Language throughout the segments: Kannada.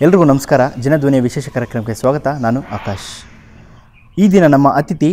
ಎಲ್ರಿಗೂ ನಮಸ್ಕಾರ ಜನಧ್ವನಿಯ ವಿಶೇಷ ಕಾರ್ಯಕ್ರಮಕ್ಕೆ ಸ್ವಾಗತ ನಾನು ಆಕಾಶ್ ಈ ದಿನ ನಮ್ಮ ಅತಿಥಿ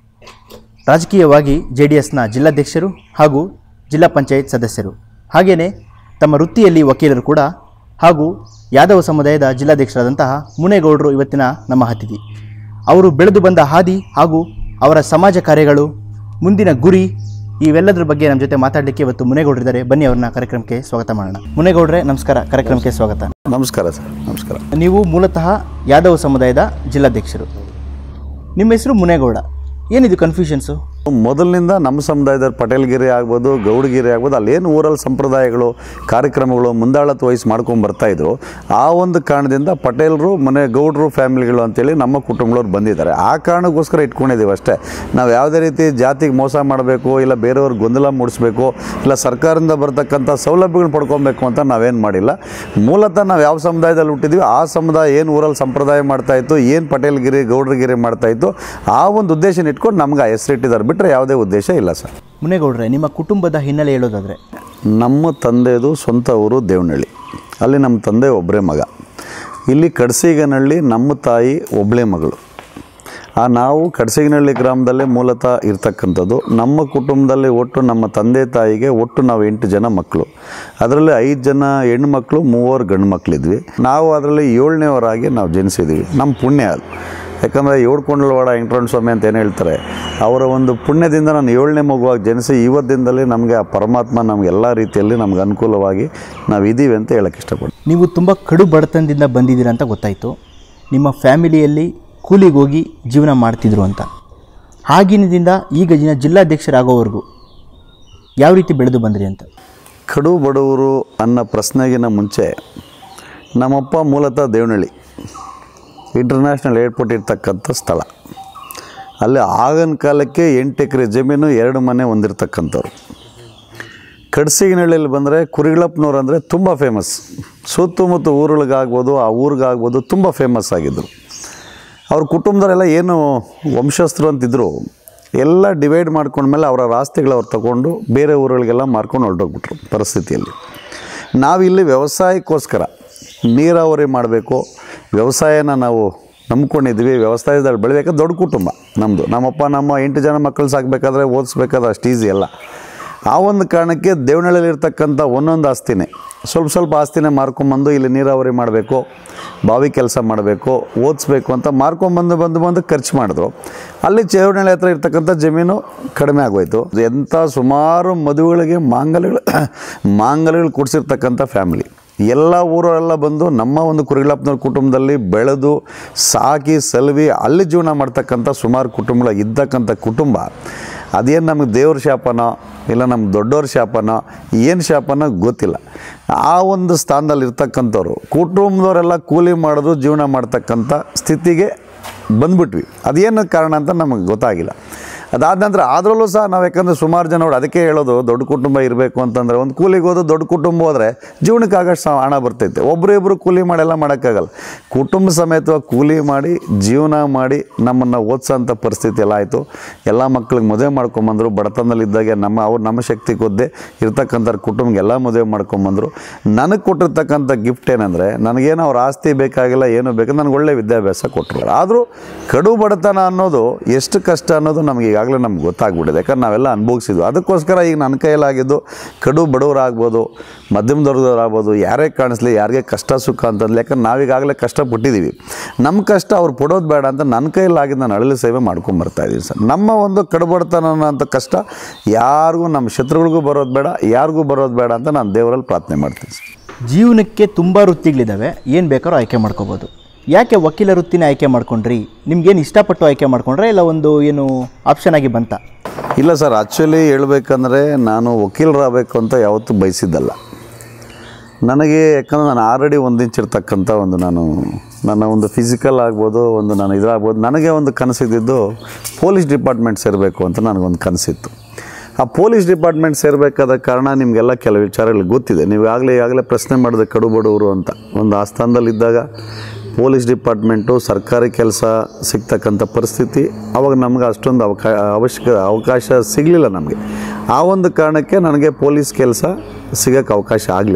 ರಾಜಕೀಯವಾಗಿ ಜೆ ಡಿ ಎಸ್ನ ಜಿಲ್ಲಾಧ್ಯಕ್ಷರು ಹಾಗೂ ಜಿಲ್ಲಾ ಪಂಚಾಯತ್ ಸದಸ್ಯರು ಹಾಗೆಯೇ ತಮ್ಮ ವೃತ್ತಿಯಲ್ಲಿ ವಕೀಲರು ಕೂಡ ಹಾಗೂ ಯಾದವ ಸಮುದಾಯದ ಜಿಲ್ಲಾಧ್ಯಕ್ಷರಾದಂತಹ ಮುನೇಗೌಡರು ಇವತ್ತಿನ ನಮ್ಮ ಅತಿಥಿ ಅವರು ಬೆಳೆದು ಬಂದ ಹಾದಿ ಹಾಗೂ ಅವರ ಸಮಾಜ ಕಾರ್ಯಗಳು ಮುಂದಿನ ಗುರಿ ಇವೆಲ್ಲದರ ಬಗ್ಗೆ ನಮ್ಮ ಜೊತೆ ಮಾತಾಡಲಿಕ್ಕೆ ಇವತ್ತು ಮುನೇಗೌಡರಿದ್ದಾರೆ ಬನ್ನಿ ಅವ್ರನ್ನ ಕಾರ್ಯಕ್ರಮಕ್ಕೆ ಸ್ವಾಗತ ಮಾಡೋಣ ಮುನೇಗೌಡ್ರೆ ನಮಸ್ಕಾರ ಕಾರ್ಯಕ್ರಮಕ್ಕೆ ಸ್ವಾಗತ ನಮಸ್ಕಾರ ಸರ್ ನಮಸ್ಕಾರ ನೀವು ಮೂಲತಃ ಯಾದವ ಸಮುದಾಯದ ಜಿಲ್ಲಾಧ್ಯಕ್ಷರು ನಿಮ್ಮ ಹೆಸರು ಮುನೇಗೌಡ ಏನಿದು ಕನ್ಫ್ಯೂಷನ್ಸು ಮೊದಲಿನಿಂದ ನಮ್ಮ ಸಮುದಾಯದ ಪಟೇಲ್ಗಿರಿ ಆಗ್ಬೋದು ಗೌಡಗಿರಿ ಆಗ್ಬೋದು ಅಲ್ಲೇನು ಊರಲ್ಲಿ ಸಂಪ್ರದಾಯಗಳು ಕಾರ್ಯಕ್ರಮಗಳು ಮುಂದಾಳತ್ವ ವಹಿಸಿ ಮಾಡ್ಕೊಂಡು ಬರ್ತಾ ಇದ್ರು ಆ ಒಂದು ಕಾರಣದಿಂದ ಪಟೇಲರು ಮನೆ ಗೌಡರು ಫ್ಯಾಮಿಲಿಗಳು ಅಂತೇಳಿ ನಮ್ಮ ಕುಟುಂಬಗಳವ್ರು ಬಂದಿದ್ದಾರೆ ಆ ಕಾರಣಕ್ಕೋಸ್ಕರ ಇಟ್ಕೊಂಡಿದ್ದೀವಿ ಅಷ್ಟೇ ನಾವು ಯಾವುದೇ ರೀತಿ ಜಾತಿಗೆ ಮೋಸ ಮಾಡಬೇಕು ಇಲ್ಲ ಬೇರೆಯವ್ರಿಗೆ ಗೊಂದಲ ಮೂಡಿಸ್ಬೇಕು ಇಲ್ಲ ಸರ್ಕಾರದಿಂದ ಬರ್ತಕ್ಕಂಥ ಸೌಲಭ್ಯಗಳನ್ನ ಪಡ್ಕೊಬೇಕು ಅಂತ ನಾವೇನು ಮಾಡಿಲ್ಲ ಮೂಲತಃ ನಾವು ಯಾವ ಸಮುದಾಯದಲ್ಲಿ ಹುಟ್ಟಿದ್ವಿ ಆ ಸಮುದಾಯ ಏನು ಊರಲ್ಲಿ ಸಂಪ್ರದಾಯ ಮಾಡ್ತಾ ಇತ್ತು ಏನು ಪಟೇಲ್ಗಿರಿ ಗೌಡ್ರಗಿರಿ ಮಾಡ್ತಾ ಇತ್ತು ಆ ಒಂದು ಉದ್ದೇಶನ ಇಟ್ಕೊಂಡು ನಮ್ಗೆ ಆ ಹೆಸರಿಟ್ಟಿದ್ದಾರೆ ಬಿಟ್ಟರೆ ಯಾವುದೇ ಉದ್ದೇಶ ಇಲ್ಲ ಸರ್ ಮುನೇಗೌಡ್ರೆ ನಿಮ್ಮ ಕುಟುಂಬದ ಹಿನ್ನೆಲೆ ಹೇಳೋದಾದರೆ ನಮ್ಮ ತಂದೆದು ಸ್ವಂತ ಊರು ದೇವನಹಳ್ಳಿ ಅಲ್ಲಿ ನಮ್ಮ ತಂದೆ ಒಬ್ಬರೇ ಮಗ ಇಲ್ಲಿ ಕಡ್ಸಿಗನಹಳ್ಳಿ ನಮ್ಮ ತಾಯಿ ಒಬ್ಬಳೇ ಮಗಳು ಆ ನಾವು ಕಡ್ಸಿಗನಹಳ್ಳಿ ಗ್ರಾಮದಲ್ಲೇ ಮೂಲತಃ ಇರ್ತಕ್ಕಂಥದ್ದು ನಮ್ಮ ಕುಟುಂಬದಲ್ಲಿ ಒಟ್ಟು ನಮ್ಮ ತಂದೆ ತಾಯಿಗೆ ಒಟ್ಟು ನಾವು ಎಂಟು ಜನ ಮಕ್ಕಳು ಅದರಲ್ಲಿ ಐದು ಜನ ಹೆಣ್ಮಕ್ಳು ಮೂವರು ಗಂಡು ಮಕ್ಕಳಿದ್ವಿ ನಾವು ಅದರಲ್ಲಿ ಏಳನೇವರಾಗಿ ನಾವು ಜನಿಸಿದ್ವಿ ನಮ್ಮ ಪುಣ್ಯ ಅದು ಯಾಕಂದರೆ ಏಳ್ಕೊಂಡಲವಾಡ ವೆಂಕಟರಮಣ ಸ್ವಾಮಿ ಅಂತ ಏನು ಹೇಳ್ತಾರೆ ಅವರ ಒಂದು ಪುಣ್ಯದಿಂದ ನಾನು ಏಳನೇ ಮಗುವಾಗಿ ಜನಿಸಿ ಇವತ್ತಿಂದಲೇ ನಮಗೆ ಆ ಪರಮಾತ್ಮ ನಮ್ಗೆ ಎಲ್ಲ ರೀತಿಯಲ್ಲಿ ನಮ್ಗೆ ಅನುಕೂಲವಾಗಿ ನಾವು ಇದ್ದೀವಿ ಅಂತ ಹೇಳಕ್ಕೆ ಇಷ್ಟಪಡ್ತೀನಿ ನೀವು ತುಂಬ ಕಡು ಬಡತನದಿಂದ ಬಂದಿದ್ದೀರಾ ಅಂತ ಗೊತ್ತಾಯಿತು ನಿಮ್ಮ ಫ್ಯಾಮಿಲಿಯಲ್ಲಿ ಕೂಲಿಗೆ ಹೋಗಿ ಜೀವನ ಮಾಡ್ತಿದ್ರು ಅಂತ ಆಗಿನದಿಂದ ಈಗ ದಿನ ಜಿಲ್ಲಾಧ್ಯಕ್ಷರಾಗೋವರೆಗೂ ಯಾವ ರೀತಿ ಬೆಳೆದು ಬಂದ್ರಿ ಅಂತ ಕಡು ಬಡವರು ಅನ್ನೋ ಪ್ರಶ್ನೆಗಿನ ಮುಂಚೆ ನಮ್ಮಪ್ಪ ಮೂಲತಃ ದೇವನಹಳ್ಳಿ ಇಂಟರ್ನ್ಯಾಷನಲ್ ಏರ್ಪೋರ್ಟ್ ಇರ್ತಕ್ಕಂಥ ಸ್ಥಳ ಅಲ್ಲಿ ಆಗಿನ ಕಾಲಕ್ಕೆ ಎಂಟು ಎಕರೆ ಜಮೀನು ಎರಡು ಮನೆ ಹೊಂದಿರತಕ್ಕಂಥವ್ರು ಕಡ್ಸಿಗಿನಹಳ್ಳಿಯಲ್ಲಿ ಬಂದರೆ ಕುರಿಗಳಪ್ಪನವ್ರು ಅಂದರೆ ತುಂಬ ಫೇಮಸ್ ಸುತ್ತಮುತ್ತ ಊರುಗಳಿಗಾಗ್ಬೋದು ಆ ಊರಿಗಾಗ್ಬೋದು ತುಂಬ ಫೇಮಸ್ ಆಗಿದ್ದರು ಅವ್ರ ಕುಟುಂಬದವರೆಲ್ಲ ಏನು ವಂಶಸ್ಥರು ಅಂತಿದ್ರು ಎಲ್ಲ ಡಿವೈಡ್ ಮಾಡ್ಕೊಂಡ್ಮೇಲೆ ಅವರ ಆಸ್ತಿಗಳು ಅವ್ರು ತಗೊಂಡು ಬೇರೆ ಊರುಗಳಿಗೆಲ್ಲ ಮಾರ್ಕೊಂಡು ಹೊರಟೋಗ್ಬಿಟ್ರು ಪರಿಸ್ಥಿತಿಯಲ್ಲಿ ನಾವಿಲ್ಲಿ ವ್ಯವಸಾಯಕ್ಕೋಸ್ಕರ ನೀರಾವರಿ ಮಾಡಬೇಕು ವ್ಯವಸಾಯನ ನಾವು ನಂಬ್ಕೊಂಡಿದ್ವಿ ವ್ಯವಸಾಯದಲ್ಲಿ ಬೆಳಿಬೇಕಾದ್ರೆ ದೊಡ್ಡ ಕುಟುಂಬ ನಮ್ಮದು ನಮ್ಮಪ್ಪ ನಮ್ಮ ಎಂಟು ಜನ ಮಕ್ಕಳು ಸಾಕಬೇಕಾದ್ರೆ ಓದಿಸ್ಬೇಕಾದ್ರೆ ಅಷ್ಟು ಈಸಿ ಅಲ್ಲ ಆ ಒಂದು ಕಾರಣಕ್ಕೆ ದೇವನಹಳ್ಳಿಯಲ್ಲಿ ಇರ್ತಕ್ಕಂಥ ಒಂದೊಂದು ಆಸ್ತಿನೇ ಸ್ವಲ್ಪ ಸ್ವಲ್ಪ ಆಸ್ತಿನೇ ಮಾರ್ಕೊಂಬಂದು ಇಲ್ಲಿ ನೀರಾವರಿ ಮಾಡಬೇಕು ಬಾವಿ ಕೆಲಸ ಮಾಡಬೇಕು ಓದಿಸ್ಬೇಕು ಅಂತ ಮಾರ್ಕೊಂಬಂದು ಬಂದು ಬಂದು ಖರ್ಚು ಮಾಡಿದ್ರು ಅಲ್ಲಿ ದೇವನಹಳ್ಳಿ ಹತ್ರ ಇರ್ತಕ್ಕಂಥ ಜಮೀನು ಕಡಿಮೆ ಆಗೋಯ್ತು ಎಂಥ ಸುಮಾರು ಮದುವೆಗಳಿಗೆ ಮಾಂಗಲ್ಯಗಳು ಮಾಂಗಲ್ಯಗಳು ಕೊಡಿಸಿರ್ತಕ್ಕಂಥ ಫ್ಯಾಮಿಲಿ ಎಲ್ಲ ಊರವರೆಲ್ಲ ಬಂದು ನಮ್ಮ ಒಂದು ಕುರಿಗಳಪ್ಪನವ್ರ ಕುಟುಂಬದಲ್ಲಿ ಬೆಳೆದು ಸಾಕಿ ಸಲ್ವಿ ಅಲ್ಲಿ ಜೀವನ ಮಾಡ್ತಕ್ಕಂಥ ಸುಮಾರು ಕುಟುಂಬಗಳು ಇದ್ದಕ್ಕಂಥ ಕುಟುಂಬ ಅದೇನು ನಮಗೆ ದೇವ್ರ ಶಾಪನೋ ಇಲ್ಲ ನಮ್ಮ ದೊಡ್ಡವ್ರ ಶಾಪನೋ ಏನು ಶಾಪನೋ ಗೊತ್ತಿಲ್ಲ ಆ ಒಂದು ಸ್ಥಾನದಲ್ಲಿ ಇರ್ತಕ್ಕಂಥವ್ರು ಕುಟುಂಬದವರೆಲ್ಲ ಕೂಲಿ ಮಾಡೋದು ಜೀವನ ಮಾಡ್ತಕ್ಕಂಥ ಸ್ಥಿತಿಗೆ ಬಂದ್ಬಿಟ್ವಿ ಅದೇನು ಕಾರಣ ಅಂತ ನಮಗೆ ಗೊತ್ತಾಗಿಲ್ಲ ಅದಾದ ನಂತರ ಅದರಲ್ಲೂ ಸಹ ನಾವು ಯಾಕಂದರೆ ಸುಮಾರು ಜನ ನೋಡಿ ಅದಕ್ಕೆ ಹೇಳೋದು ದೊಡ್ಡ ಕುಟುಂಬ ಇರಬೇಕು ಅಂತಂದರೆ ಒಂದು ಕೂಲಿಗೆ ಹೋದು ದೊಡ್ಡ ಕುಟುಂಬ ಹೋದರೆ ಜೀವನಕ್ಕೆ ಆಗಷ್ಟು ಸಹ ಹಣ ಬರ್ತೈತೆ ಒಬ್ಬರು ಇಬ್ಬರು ಕೂಲಿ ಮಾಡೆಲ್ಲ ಮಾಡೋಕ್ಕಾಗಲ್ಲ ಕುಟುಂಬ ಸಮೇತವಾಗಿ ಕೂಲಿ ಮಾಡಿ ಜೀವನ ಮಾಡಿ ನಮ್ಮನ್ನು ಓದಿಸೋಂಥ ಪರಿಸ್ಥಿತಿ ಎಲ್ಲ ಆಯಿತು ಎಲ್ಲ ಮಕ್ಳಿಗೆ ಮದುವೆ ಮಾಡ್ಕೊಂಬಂದರು ಬಡತನದಲ್ಲಿದ್ದಾಗೆ ನಮ್ಮ ಅವ್ರು ನಮ್ಮ ಶಕ್ತಿ ಕೊದ್ದೆ ಇರ್ತಕ್ಕಂಥ ಕುಟುಂಬಗೆಲ್ಲ ಮದುವೆ ಮಾಡ್ಕೊಂಬಂದರು ನನಗೆ ಕೊಟ್ಟಿರ್ತಕ್ಕಂಥ ಗಿಫ್ಟ್ ಏನಂದರೆ ನನಗೇನು ಅವ್ರ ಆಸ್ತಿ ಬೇಕಾಗಿಲ್ಲ ಏನು ಬೇಕು ನನಗೆ ಒಳ್ಳೆ ವಿದ್ಯಾಭ್ಯಾಸ ಕೊಟ್ಟರು ಆದರೂ ಕಡು ಬಡತನ ಅನ್ನೋದು ಎಷ್ಟು ಕಷ್ಟ ಅನ್ನೋದು ನಮಗೆ ಈಗಾಗಲೇ ನಮ್ಗೆ ಗೊತ್ತಾಗ್ಬಿಟ್ಟಿದೆ ಯಾಕಂದ್ರೆ ನಾವೆಲ್ಲ ಅನುಭವಿಸಿದ್ವಿ ಅದಕ್ಕೋಸ್ಕರ ಈಗ ನನ್ನ ಕೈಯಲ್ಲಾಗಿದ್ದು ಕಡು ಬಡವರಾಗ್ಬೋದು ಮಧ್ಯಮ ವರ್ಗದವರಾಗ್ಬೋದು ಯಾರೇ ಕಾಣಿಸ್ಲಿ ಯಾರಿಗೆ ಕಷ್ಟ ಸುಖ ಅಂತಂದ್ರೆ ಯಾಕಂದ್ರೆ ನಾವೀಗಾಗಲೇ ಕಷ್ಟಪಟ್ಟಿದ್ದೀವಿ ನಮ್ಮ ಕಷ್ಟ ಅವ್ರು ಪಡೋದು ಬೇಡ ಅಂತ ನನ್ನ ಕೈಯಲ್ಲಾಗಿದ್ದು ನಾನು ಅಳಲು ಸೇವೆ ಮಾಡ್ಕೊಂಬರ್ತಾ ಇದ್ದೀನಿ ಸರ್ ನಮ್ಮ ಒಂದು ಕಡುಬಡತನ ಅನ್ನೋಂಥ ಕಷ್ಟ ಯಾರಿಗೂ ನಮ್ಮ ಶತ್ರುಗಳಿಗೂ ಬರೋದು ಬೇಡ ಯಾರಿಗೂ ಬರೋದು ಬೇಡ ಅಂತ ನಾನು ದೇವರಲ್ಲಿ ಪ್ರಾರ್ಥನೆ ಮಾಡ್ತೀನಿ ಸರ್ ಜೀವನಕ್ಕೆ ತುಂಬ ವೃತ್ತಿಗಳಿದ್ದಾವೆ ಏನು ಬೇಕಾದ್ರೂ ಆಯ್ಕೆ ಮಾಡ್ಕೋಬೋದು ಯಾಕೆ ವಕೀಲ ವೃತ್ತಿನ ಆಯ್ಕೆ ಮಾಡ್ಕೊಂಡ್ರಿ ನಿಮ್ಗೇನು ಇಷ್ಟಪಟ್ಟು ಆಯ್ಕೆ ಮಾಡ್ಕೊಂಡ್ರೆ ಇಲ್ಲ ಒಂದು ಏನು ಆಪ್ಷನ್ ಆಗಿ ಬಂತ ಇಲ್ಲ ಸರ್ ಆ್ಯಕ್ಚುಲಿ ಹೇಳ್ಬೇಕಂದ್ರೆ ನಾನು ವಕೀಲರಾಗಬೇಕು ಅಂತ ಯಾವತ್ತೂ ಬಯಸಿದ್ದಲ್ಲ ನನಗೆ ಯಾಕಂದ್ರೆ ನಾನು ಆಲ್ರೆಡಿ ಒಂದು ಇಂಚ್ ಇರ್ತಕ್ಕಂಥ ಒಂದು ನಾನು ನನ್ನ ಒಂದು ಫಿಸಿಕಲ್ ಆಗ್ಬೋದು ಒಂದು ನಾನು ಇದಾಗ್ಬೋದು ನನಗೆ ಒಂದು ಕನಸಿದ್ದು ಪೊಲೀಸ್ ಡಿಪಾರ್ಟ್ಮೆಂಟ್ ಸೇರಬೇಕು ಅಂತ ನನಗೊಂದು ಕನಸಿತ್ತು ಆ ಪೊಲೀಸ್ ಡಿಪಾರ್ಟ್ಮೆಂಟ್ ಸೇರಬೇಕಾದ ಕಾರಣ ನಿಮಗೆಲ್ಲ ಕೆಲವು ವಿಚಾರಗಳು ಗೊತ್ತಿದೆ ನೀವು ಆಗಲೇ ಈಗಾಗಲೇ ಪ್ರಶ್ನೆ ಮಾಡಿದೆ ಕಡು ಬಡವರು ಅಂತ ಒಂದು ಆ ಸ್ಥಾನದಲ್ಲಿದ್ದಾಗ ಪೊಲೀಸ್ ಡಿಪಾರ್ಟ್ಮೆಂಟು ಸರ್ಕಾರಿ ಕೆಲಸ ಸಿಗ್ತಕ್ಕಂಥ ಪರಿಸ್ಥಿತಿ ಅವಾಗ ನಮ್ಗೆ ಅಷ್ಟೊಂದು ಅವಕಾ ಅವಶ್ಯಕ ಅವಕಾಶ ಸಿಗಲಿಲ್ಲ ನಮಗೆ ಆ ಒಂದು ಕಾರಣಕ್ಕೆ ನನಗೆ ಪೊಲೀಸ್ ಕೆಲಸ ಸಿಗೋಕ್ಕೆ ಅವಕಾಶ ಆಗಲಿಲ್ಲ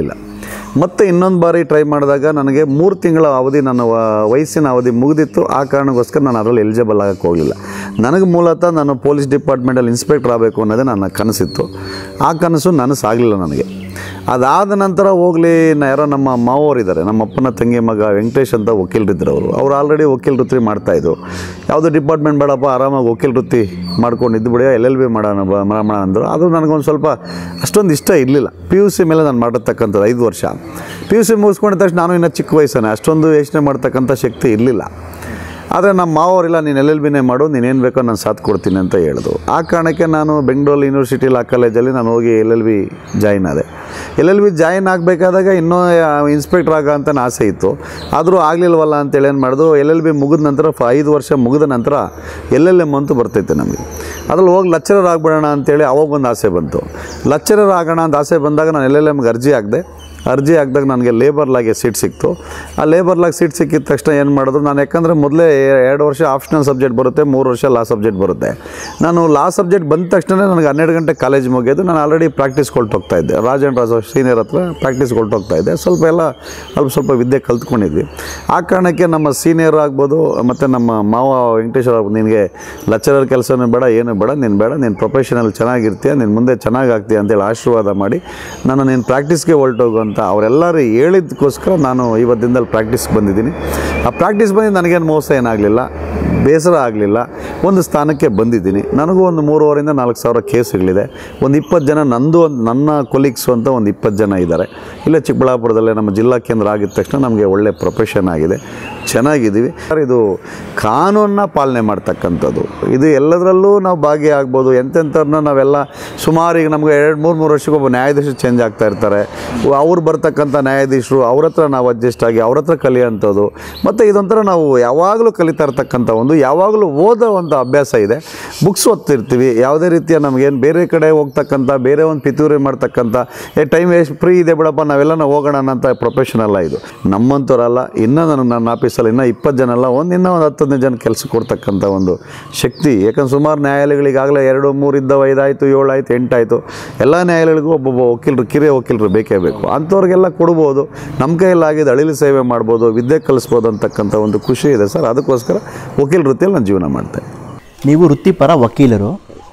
ಮತ್ತೆ ಇನ್ನೊಂದು ಬಾರಿ ಟ್ರೈ ಮಾಡಿದಾಗ ನನಗೆ ಮೂರು ತಿಂಗಳ ಅವಧಿ ನನ್ನ ವ- ವಯಸ್ಸಿನ ಅವಧಿ ಮುಗಿದಿತ್ತು ಆ ಕಾರಣಕ್ಕೋಸ್ಕರ ನಾನು ಅದರಲ್ಲಿ ಎಲಿಜಿಬಲ್ ಆಗಕ್ಕೆ ಹೋಗಲಿಲ್ಲ ನನಗೆ ಮೂಲತಃ ನಾನು ಪೊಲೀಸ್ ಡಿಪಾರ್ಟ್ಮೆಂಟಲ್ಲಿ ಇನ್ಸ್ಪೆಕ್ಟರ್ ಆಗಬೇಕು ಅನ್ನೋದೇ ನನ್ನ ಕನಸಿತ್ತು ಆ ಕನಸು ನನಸಾಗಲಿಲ್ಲ ನನಗೆ ಅದಾದ ನಂತರ ಹೋಗಲಿ ಯಾರೋ ನಮ್ಮ ಮಾವೋರಿದ್ದಾರೆ ನಮ್ಮ ಅಪ್ಪನ ತಂಗಿ ಮಗ ವೆಂಕಟೇಶ್ ಅಂತ ವಕೀಲರಿದ್ದರು ಅವರು ಅವ್ರು ಆಲ್ರೆಡಿ ವಕೀಲ ವೃತ್ತಿ ಮಾಡ್ತಾಯಿದ್ರು ಯಾವುದೋ ಡಿಪಾರ್ಟ್ಮೆಂಟ್ ಬೇಡಪ್ಪ ಆರಾಮಾಗಿ ವಕೀಲ ವೃತ್ತಿ ಮಾಡ್ಕೊಂಡು ಇದ್ದು ಬಿಡಿ ಎಲ್ ಎಲ್ ಬಿ ಮಾಡೋಣ ಬ- ಮಾಡೋಣ ಅಂದರು ಅದು ನನಗೊಂದು ಸ್ವಲ್ಪ ಅಷ್ಟೊಂದು ಇಷ್ಟ ಇರಲಿಲ್ಲ ಪಿ ಯು ಸಿ ಮೇಲೆ ನಾನು ಮಾಡಿರ್ತಕ್ಕಂಥದ್ದು ಐದು ವರ್ಷ ಪಿ ಯು ಸಿ ಮುಗಿಸ್ಕೊಂಡಿದ ತಕ್ಷಣ ನಾನು ಇನ್ನೂ ಚಿಕ್ಕ ವಯಸ್ಸನೇ ಅಷ್ಟೊಂದು ಯೋಚನೆ ಮಾಡ್ತಕ್ಕಂಥ ಶಕ್ತಿ ಇರಲಿಲ್ಲ ಆದರೆ ನಮ್ಮ ಮಾವವರಿಲ್ಲ ನೀನು ಎಲ್ ಎಲ್ ಬಿನೇ ಮಾಡು ನೀನೇನು ಬೇಕೋ ನಾನು ಸಾಥ್ ಕೊಡ್ತೀನಿ ಅಂತ ಹೇಳಿದ್ರು ಆ ಕಾರಣಕ್ಕೆ ನಾನು ಬೆಂಗಳೂರು ಯೂನಿವರ್ಸಿಟಿ ಲಾ ಕಾಲೇಜಲ್ಲಿ ನಾನು ಹೋಗಿ ಎಲ್ ಎಲ್ ಬಿ ಜಾಯಿನ್ ಆದೆ ಎಲ್ ಎಲ್ ಬಿ ಜಾಯಿನ್ ಆಗಬೇಕಾದಾಗ ಇನ್ನೂ ಇನ್ಸ್ಪೆಕ್ಟರ್ ಆಗೋ ಅಂತ ಆಸೆ ಇತ್ತು ಆದರೂ ಆಗಲಿಲ್ವಲ್ಲ ಅಂತೇಳಿ ಏನು ಮಾಡೋದು ಎಲ್ ಎಲ್ ಬಿ ಮುಗಿದ ನಂತರ ಫ ಐದು ವರ್ಷ ಮುಗಿದ ನಂತರ ಎಲ್ ಎಲ್ ಎಮ್ ಅಂತೂ ಬರ್ತೈತೆ ನಮಗೆ ಅದ್ರಲ್ಲಿ ಹೋಗಿ ಲೆಕ್ಚರರ್ ಆಗಿಬಿಡೋಣ ಅಂತೇಳಿ ಅವಾಗ ಒಂದು ಆಸೆ ಬಂತು ಲೆಕ್ಚರರ್ ಆಗೋಣ ಅಂತ ಆಸೆ ಬಂದಾಗ ನಾನು ಎಲ್ ಎಲ್ ಎಮ್ಗೆ ಅರ್ಜಿ ಹಾಕಿದೆ ಅರ್ಜಿ ಹಾಕಿದಾಗ ನನಗೆ ಲೇಬರ್ ಲಾಗೆ ಸೀಟ್ ಸಿಕ್ತು ಆ ಲೇಬರ್ ಲಾಗ್ ಸೀಟ್ ಸಿಕ್ಕಿದ ತಕ್ಷಣ ಏನು ಮಾಡಿದ್ರು ನಾನು ಯಾಕಂದರೆ ಮೊದಲೇ ಎರಡು ವರ್ಷ ಆಪ್ಷನಲ್ ಸಬ್ಜೆಕ್ಟ್ ಬರುತ್ತೆ ಮೂರು ವರ್ಷ ಲಾ ಸಬ್ಜೆಕ್ಟ್ ಬರುತ್ತೆ ನಾನು ಲಾ ಸಬ್ಜೆಕ್ಟ್ ಬಂದ ತಕ್ಷಣ ನನಗೆ ಹನ್ನೆರಡು ಗಂಟೆ ಕಾಲೇಜ್ ಮುಗಿಯೋದು ನಾನು ಆಲ್ರೆಡಿ ಪ್ರಾಕ್ಟೀಸ್ ಹೋಗ್ತಾ ಇದ್ದೆ ರಾಜೇಂದ್ರ ರಾಜ ಸೀನಿಯರ್ ಹತ್ರ ಪ್ರಾಕ್ಟೀಸ್ ಹೋಗ್ತಾ ಇದ್ದೆ ಸ್ವಲ್ಪ ಎಲ್ಲ ಸ್ವಲ್ಪ ಸ್ವಲ್ಪ ವಿದ್ಯೆ ಕಲ್ತ್ಕೊಂಡಿದ್ವಿ ಆ ಕಾರಣಕ್ಕೆ ನಮ್ಮ ಸೀನಿಯರ್ ಆಗ್ಬೋದು ಮತ್ತು ನಮ್ಮ ಮಾವ ವೆಂಕಟೇಶ್ವರ ಆಗ್ಬೋದು ನಿನಗೆ ಲೆಕ್ಚರರ್ ಕೆಲಸನೂ ಬೇಡ ಏನು ಬೇಡ ನೀನು ಬೇಡ ನೀನು ಪ್ರೊಫೆಷನಲ್ ಚೆನ್ನಾಗಿರ್ತೀಯ ನೀನು ಮುಂದೆ ಚೆನ್ನಾಗಿ ಆಗ್ತೀಯ ಅಂತೇಳಿ ಆಶೀರ್ವಾದ ಮಾಡಿ ನಾನು ನೀನು ಪ್ರಾಕ್ಟೀಸ್ಗೆ ಹೊರಟೋಗು ಅಂತ ಅವರೆಲ್ಲರೂ ಹೇಳಿದ್ದಕ್ಕೋಸ್ಕರ ನಾನು ಇವತ್ತು ದಿನದಲ್ಲಿ ಪ್ರಾಕ್ಟೀಸ್ಗೆ ಬಂದಿದ್ದೀನಿ ಆ ಪ್ರಾಕ್ಟೀಸ್ ಬಂದು ನನಗೇನು ಮೋಸ ಏನಾಗಲಿಲ್ಲ ಬೇಸರ ಆಗಲಿಲ್ಲ ಒಂದು ಸ್ಥಾನಕ್ಕೆ ಬಂದಿದ್ದೀನಿ ನನಗೂ ಒಂದು ಮೂರುವರೆಯಿಂದ ನಾಲ್ಕು ಸಾವಿರ ಕೇಸ್ಗಳಿದೆ ಒಂದು ಇಪ್ಪತ್ತು ಜನ ನಂದು ಒಂದು ನನ್ನ ಕೊಲೀಗ್ಸು ಅಂತ ಒಂದು ಇಪ್ಪತ್ತು ಜನ ಇದ್ದಾರೆ ಇಲ್ಲೇ ಚಿಕ್ಕಬಳ್ಳಾಪುರದಲ್ಲೇ ನಮ್ಮ ಜಿಲ್ಲಾ ಕೇಂದ್ರ ಆಗಿದ ತಕ್ಷಣ ನಮಗೆ ಒಳ್ಳೆ ಪ್ರೊಫೆಷನ್ ಆಗಿದೆ ಚೆನ್ನಾಗಿದ್ದೀವಿ ಸರ್, ಇದು ಕಾನೂನನ್ನ ಪಾಲನೆ ಮಾಡ್ತಕ್ಕಂಥದ್ದು ಇದು ಎಲ್ಲದರಲ್ಲೂ ನಾವು ಭಾಗಿಯಾಗ್ಬೋದು ಎಂತೆಂಥವ್ರನ್ನ ನಾವೆಲ್ಲ ಸುಮಾರು ಈಗ ನಮಗೆ ಎರಡು ಮೂರು ಮೂರು ವರ್ಷಕ್ಕೆ ಒಬ್ಬ ನ್ಯಾಯಾಧೀಶರು ಚೇಂಜ್ ಆಗ್ತಾ ಇರ್ತಾರೆ ಅವ್ರು ಬರ್ತಕ್ಕಂಥ ನ್ಯಾಯಾಧೀಶರು ಅವ್ರ ಹತ್ರ ನಾವು ಅಡ್ಜಸ್ಟ್ ಆಗಿ ಅವ್ರ ಹತ್ರ ಕಲಿಯೋಂಥದ್ದು ಮತ್ತು ಇದೊಂಥರ ನಾವು ಯಾವಾಗಲೂ ಕಲಿತಾ ಇರ್ತಕ್ಕಂಥ ಒಂದು ಯಾವಾಗಲೂ ಓದೋ ಒಂದು ಅಭ್ಯಾಸ ಇದೆ ಬುಕ್ಸ್ ಓದ್ತಿರ್ತೀವಿ ಯಾವುದೇ ರೀತಿಯ ನಮಗೇನು ಬೇರೆ ಕಡೆ ಹೋಗ್ತಕ್ಕಂಥ ಬೇರೆ ಒಂದು ಪಿತೂರಿ ಮಾಡ್ತಕ್ಕಂಥ ಏ ಟೈಮ್ ಎಷ್ಟು ಫ್ರೀ ಇದೆ ಬಿಡಪ್ಪ ನಾವೆಲ್ಲ ಹೋಗೋಣ ಅಂತ ಪ್ರೊಫೆಷನ್ ಅಲ್ಲ ಇದು ನಮ್ಮಂಥವ್ರಲ್ಲ ಇನ್ನೂ ನನಗೆ ನನ್ನ ಆಫೀಸಲ್ಲಿ ಇನ್ನೂ ಇಪ್ಪತ್ತು ಜನ ಅಲ್ಲ ಒಂದು ಇನ್ನೂ ಒಂದು ಹತ್ತು ಹದಿನೈದು ಜನ ಕೆಲಸ ಕೊಡ್ತಕ್ಕಂಥ ಒಂದು ಶಕ್ತಿ ಯಾಕಂದ್ರೆ ಸುಮಾರು ನ್ಯಾಯಾಲಯಗಳಿಗಾಗಲೇ ಎರಡು ಮೂರು ಇದ್ದವು ಐದಾಯಿತು ಏಳು ಆಯಿತು ಎಂಟಾಯಿತು ಎಲ್ಲ ನ್ಯಾಯಾಲಯಗಳಿಗೂ ಒಬ್ಬೊಬ್ಬ ವಕೀಲರು ಕಿರಿಯ ವಕೀಲರು ಬೇಕೇ ಬೇಕು ಅಂಥವ್ರಿಗೆಲ್ಲ ಕೊಡ್ಬೋದು ನಮ್ಮ ಕೈಯಲ್ಲಾಗಿದ್ದು ಅಳಿಲು ಸೇವೆ ಮಾಡ್ಬೋದು ವಿದ್ಯೆ ಕಲಿಸ್ಬೋದು ಅಂತಕ್ಕಂಥ ಒಂದು ಖುಷಿ ಇದೆ ಸರ್ ಅದಕ್ಕೋಸ್ಕರ ವಕೀಲ ವೃತ್ತಿಯಲ್ಲಿ ನಾನು ಜೀವನ ಮಾಡ್ತೇನೆ ನೀವು ವೃತ್ತಿಪರ ವಕೀಲರು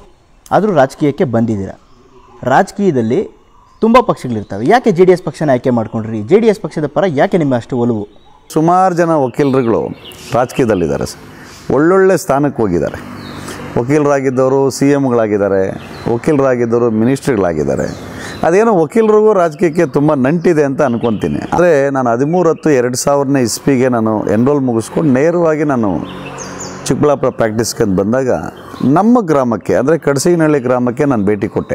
ಆದರೂ ರಾಜಕೀಯಕ್ಕೆ ಬಂದಿದ್ದೀರಾ ರಾಜಕೀಯದಲ್ಲಿ ತುಂಬ ಪಕ್ಷಗಳಿರ್ತವೆ ಯಾಕೆ ಜೆ ಡಿ ಎಸ್ ಪಕ್ಷನ ಆಯ್ಕೆ ಮಾಡ್ಕೊಂಡ್ರಿ ಜೆ ಡಿ ಎಸ್ ಪಕ್ಷದ ಪರ ಯಾಕೆ ನಿಮ್ಮ ಅಷ್ಟು ಒಲವು ಸುಮಾರು ಜನ ವಕೀಲರುಗಳು ರಾಜಕೀಯದಲ್ಲಿದ್ದಾರೆ ಸರ್ ಒಳ್ಳೊಳ್ಳೆ ಸ್ಥಾನಕ್ಕೆ ಹೋಗಿದ್ದಾರೆ ವಕೀಲರಾಗಿದ್ದವರು ಸಿ ಎಮ್ಗಳಾಗಿದ್ದಾರೆ ವಕೀಲರಾಗಿದ್ದವರು ಮಿನಿಸ್ಟ್ರಿಗಳಾಗಿದ್ದಾರೆ ಅದೇನೋ ವಕೀಲರಿಗೂ ರಾಜಕೀಯಕ್ಕೆ ತುಂಬ ನಂಟಿದೆ ಅಂತ ಅನ್ಕೊತೀನಿ ಆದರೆ ನಾನು ಹದಿಮೂರು ಹತ್ತು ಎರಡು ಸಾವಿರನೇ ಇಸ್ಪಿಗೆ ನಾನು ಎನ್ರೋಲ್ ಮುಗಿಸ್ಕೊಂಡು ನೇರವಾಗಿ ನಾನು ಚಿಕ್ಕಬಳ್ಳಾಪುರ ಪ್ರಾಕ್ಟೀಸ್ಗೆ ಅಂತ ಬಂದಾಗ ನಮ್ಮ ಗ್ರಾಮಕ್ಕೆ ಅಂದರೆ ಕಡಸಿನಹಳ್ಳಿ ಗ್ರಾಮಕ್ಕೆ ನಾನು ಭೇಟಿ ಕೊಟ್ಟೆ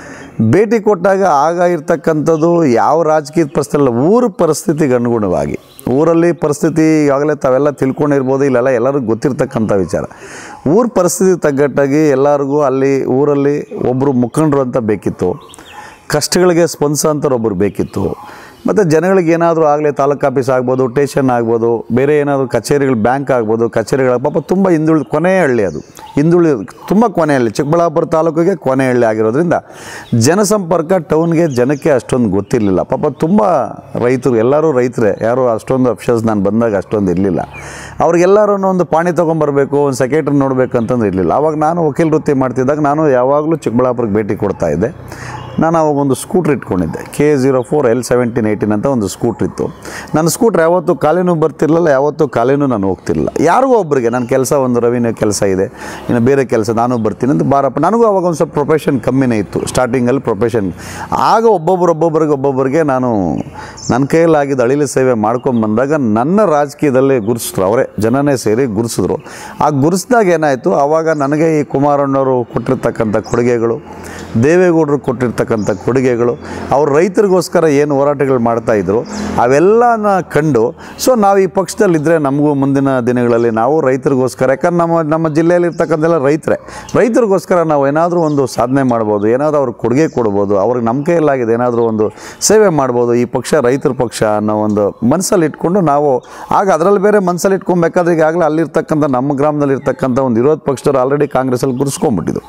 ಭೇಟಿ ಕೊಟ್ಟಾಗ ಆಗ ಇರ್ತಕ್ಕಂಥದ್ದು ಯಾವ ರಾಜಕೀಯದ ಪರಿಸ್ಥಿತಿ ಅಲ್ಲ ಊರ ಪರಿಸ್ಥಿತಿಗೆ ಅನುಗುಣವಾಗಿ ಊರಲ್ಲಿ ಪರಿಸ್ಥಿತಿ ಈಗಾಗಲೇ ತಾವೆಲ್ಲ ತಿಳ್ಕೊಂಡಿರ್ಬೋದು ಇಲ್ಲೆಲ್ಲ ಎಲ್ಲರಿಗೂ ಗೊತ್ತಿರ್ತಕ್ಕಂಥ ವಿಚಾರ ಊರ ಪರಿಸ್ಥಿತಿ ತಗ್ಗಟ್ಟಾಗಿ ಎಲ್ಲರಿಗೂ ಅಲ್ಲಿ ಊರಲ್ಲಿ ಒಬ್ಬರು ಮುಖಂಡರು ಅಂತ ಬೇಕಿತ್ತು ಕಷ್ಟಗಳಿಗೆ ಸ್ಪಂದಿಸೋಂಥವ್ರು ಒಬ್ಬರು ಬೇಕಿತ್ತು ಮತ್ತು ಜನಗಳಿಗೆ ಏನಾದರೂ ಆಗಲಿ ತಾಲೂಕು ಆಫೀಸ್ ಆಗ್ಬೋದು ಟೇಷನ್ ಆಗ್ಬೋದು ಬೇರೆ ಏನಾದರೂ ಕಚೇರಿಗಳು ಬ್ಯಾಂಕ್ ಆಗ್ಬೋದು ಕಚೇರಿಗಳ ಪಾಪ ತುಂಬ ಹಿಂದುಳಿದ ಕೊನೆ ಹಳ್ಳಿ ಅದು ಹಿಂದುಳಿ ತುಂಬ ಕೊನೆ ಹಳ್ಳಿ ಚಿಕ್ಕಬಳ್ಳಾಪುರ ತಾಲೂಕಿಗೆ ಕೊನೆ ಹಳ್ಳಿ ಆಗಿರೋದ್ರಿಂದ ಜನಸಂಪರ್ಕ ಟೌನ್ಗೆ ಜನಕ್ಕೆ ಅಷ್ಟೊಂದು ಗೊತ್ತಿರಲಿಲ್ಲ ಪಾಪ ತುಂಬ ರೈತರು ಎಲ್ಲರೂ ರೈತರೇ ಯಾರು ಅಷ್ಟೊಂದು ಅಫ್ಷರ್ಸ್ ನಾನು ಬಂದಾಗ ಅಷ್ಟೊಂದು ಇರಲಿಲ್ಲ ಅವ್ರಿಗೆಲ್ಲರೂ ಒಂದು ಪಾಣಿ ತೊಗೊಂಬರ್ಬೇಕು ಒಂದು ಸೆಕ್ರೆಟ್ರಿ ನೋಡಬೇಕು ಅಂತಂದು ಇರಲಿಲ್ಲ ಆವಾಗ ನಾನು ವಕೀಲ ವೃತ್ತಿ ಮಾಡ್ತಿದ್ದಾಗ ನಾನು ಯಾವಾಗಲೂ ಚಿಕ್ಕಬಳ್ಳಾಪುರಕ್ಕೆ ಭೇಟಿ ಕೊಡ್ತಾ ಇದ್ದೆ ನಾನು ಅವಾಗ ಒಂದು ಸ್ಕೂಟ್ರ್ ಇಟ್ಕೊಂಡಿದ್ದೆ K zero four L seventeen eighteen ಅಂತ ಒಂದು ಸ್ಕೂಟ್ರ್ ಇತ್ತು ನನ್ನ ಸ್ಕೂಟ್ರ್ ಯಾವತ್ತೂ ಕಾಲೇನೂ ಬರ್ತಿರ್ಲಿಲ್ಲ ಯಾವತ್ತೂ ಕಾಲೇನೂ ನಾನು ಹೋಗ್ತಿರ್ಲಿಲ್ಲ ಯಾರಿಗೋ ಒಬ್ಬರಿಗೆ ನನ್ನ ಕೆಲಸ ಒಂದು ರವಿನ ಕೆಲಸ ಇದೆ ಇನ್ನು ಬೇರೆ ಕೆಲಸ ನಾನು ಬರ್ತೀನಿ ಅಂತ ಬಾರಪ್ಪ ನನಗೂ ಅವಾಗ ಒಂದು ಸ್ವಲ್ಪ ಪ್ರೊಫೆಷನ್ ಕಮ್ಮಿನೇ ಇತ್ತು ಸ್ಟಾರ್ಟಿಂಗಲ್ಲಿ ಪ್ರೊಫೆಷನ್ ಆಗ ಒಬ್ಬೊಬ್ರು ಒಬ್ಬೊಬ್ಬರಿಗೆ ಒಬ್ಬೊಬ್ಬರಿಗೆ ನಾನು ನನ್ನ ಕೈಯಲ್ಲಾಗಿದ್ದು ಅಳಿಲು ಸೇವೆ ಮಾಡ್ಕೊಂಡು ಬಂದಾಗ ನನ್ನ ರಾಜಕೀಯದಲ್ಲಿ ಗುರುಸಿದ್ರು ಅವರೇ ಜನನೇ ಸೇರಿ ಗುರುಸಿದ್ರು ಆ ಗುರುಸಿದಾಗ ಏನಾಯಿತು ಆವಾಗ ನನಗೆ ಈ ಕುಮಾರಣ್ಣವರು ಕೊಟ್ಟಿರ್ತಕ್ಕಂಥ ಕೊಡುಗೆಗಳು ದೇವೇಗೌಡರು ಕೊಟ್ಟಿರ್ತಕ್ಕಂಥ ಕೊಡುಗೆಗಳು ಅವ್ರು ರೈತರಿಗೋಸ್ಕರ ಏನು ಹೋರಾಟಗಳು ಮಾಡ್ತಾಯಿದ್ರು ಅವೆಲ್ಲನ ಕಂಡು ಸೊ ನಾವು ಈ ಪಕ್ಷದಲ್ಲಿದ್ದರೆ ನಮಗೂ ಮುಂದಿನ ದಿನಗಳಲ್ಲಿ ನಾವು ರೈತರಿಗೋಸ್ಕರ ಯಾಕಂದ್ರೆ ನಮ್ಮ ನಮ್ಮ ಜಿಲ್ಲೆಯಲ್ಲಿ ಇರ್ತಕ್ಕಂಥೆಲ್ಲ ರೈತರೇ ರೈತರಿಗೋಸ್ಕರ ನಾವು ಏನಾದರೂ ಒಂದು ಸಾಧನೆ ಮಾಡ್ಬೋದು ಏನಾದರೂ ಅವ್ರಿಗೆ ಕೊಡುಗೆ ಕೊಡ್ಬೋದು ಅವ್ರಿಗೆ ನಮ್ಮ ಕೈಯಲ್ಲಾಗಿದೆ ಏನಾದರೂ ಒಂದು ಸೇವೆ ಮಾಡ್ಬೋದು ಈ ಪಕ್ಷ ರೈತರ ಪಕ್ಷ ಅನ್ನೋ ಒಂದು ಮನಸ್ಸಲ್ಲಿ ಇಟ್ಕೊಂಡು ನಾವು ಆಗ ಅದರಲ್ಲಿ ಬೇರೆ ಮನಸ್ಸಲ್ಲಿ ಇಟ್ಕೊಬೇಕಾದ್ರೆ ಈಗಾಗಲೇ ಅಲ್ಲಿರ್ತಕ್ಕಂಥ ನಮ್ಮ ಗ್ರಾಮದಲ್ಲಿ ಇರ್ತಕ್ಕಂಥ ಒಂದು ವಿರೋಧ ಪಕ್ಷದವ್ರು ಆಲ್ರೆಡಿ ಕಾಂಗ್ರೆಸ್ಸಲ್ಲಿ ಗುರುಸ್ಕೊಂಡ್ಬಿಟ್ಟಿದ್ದು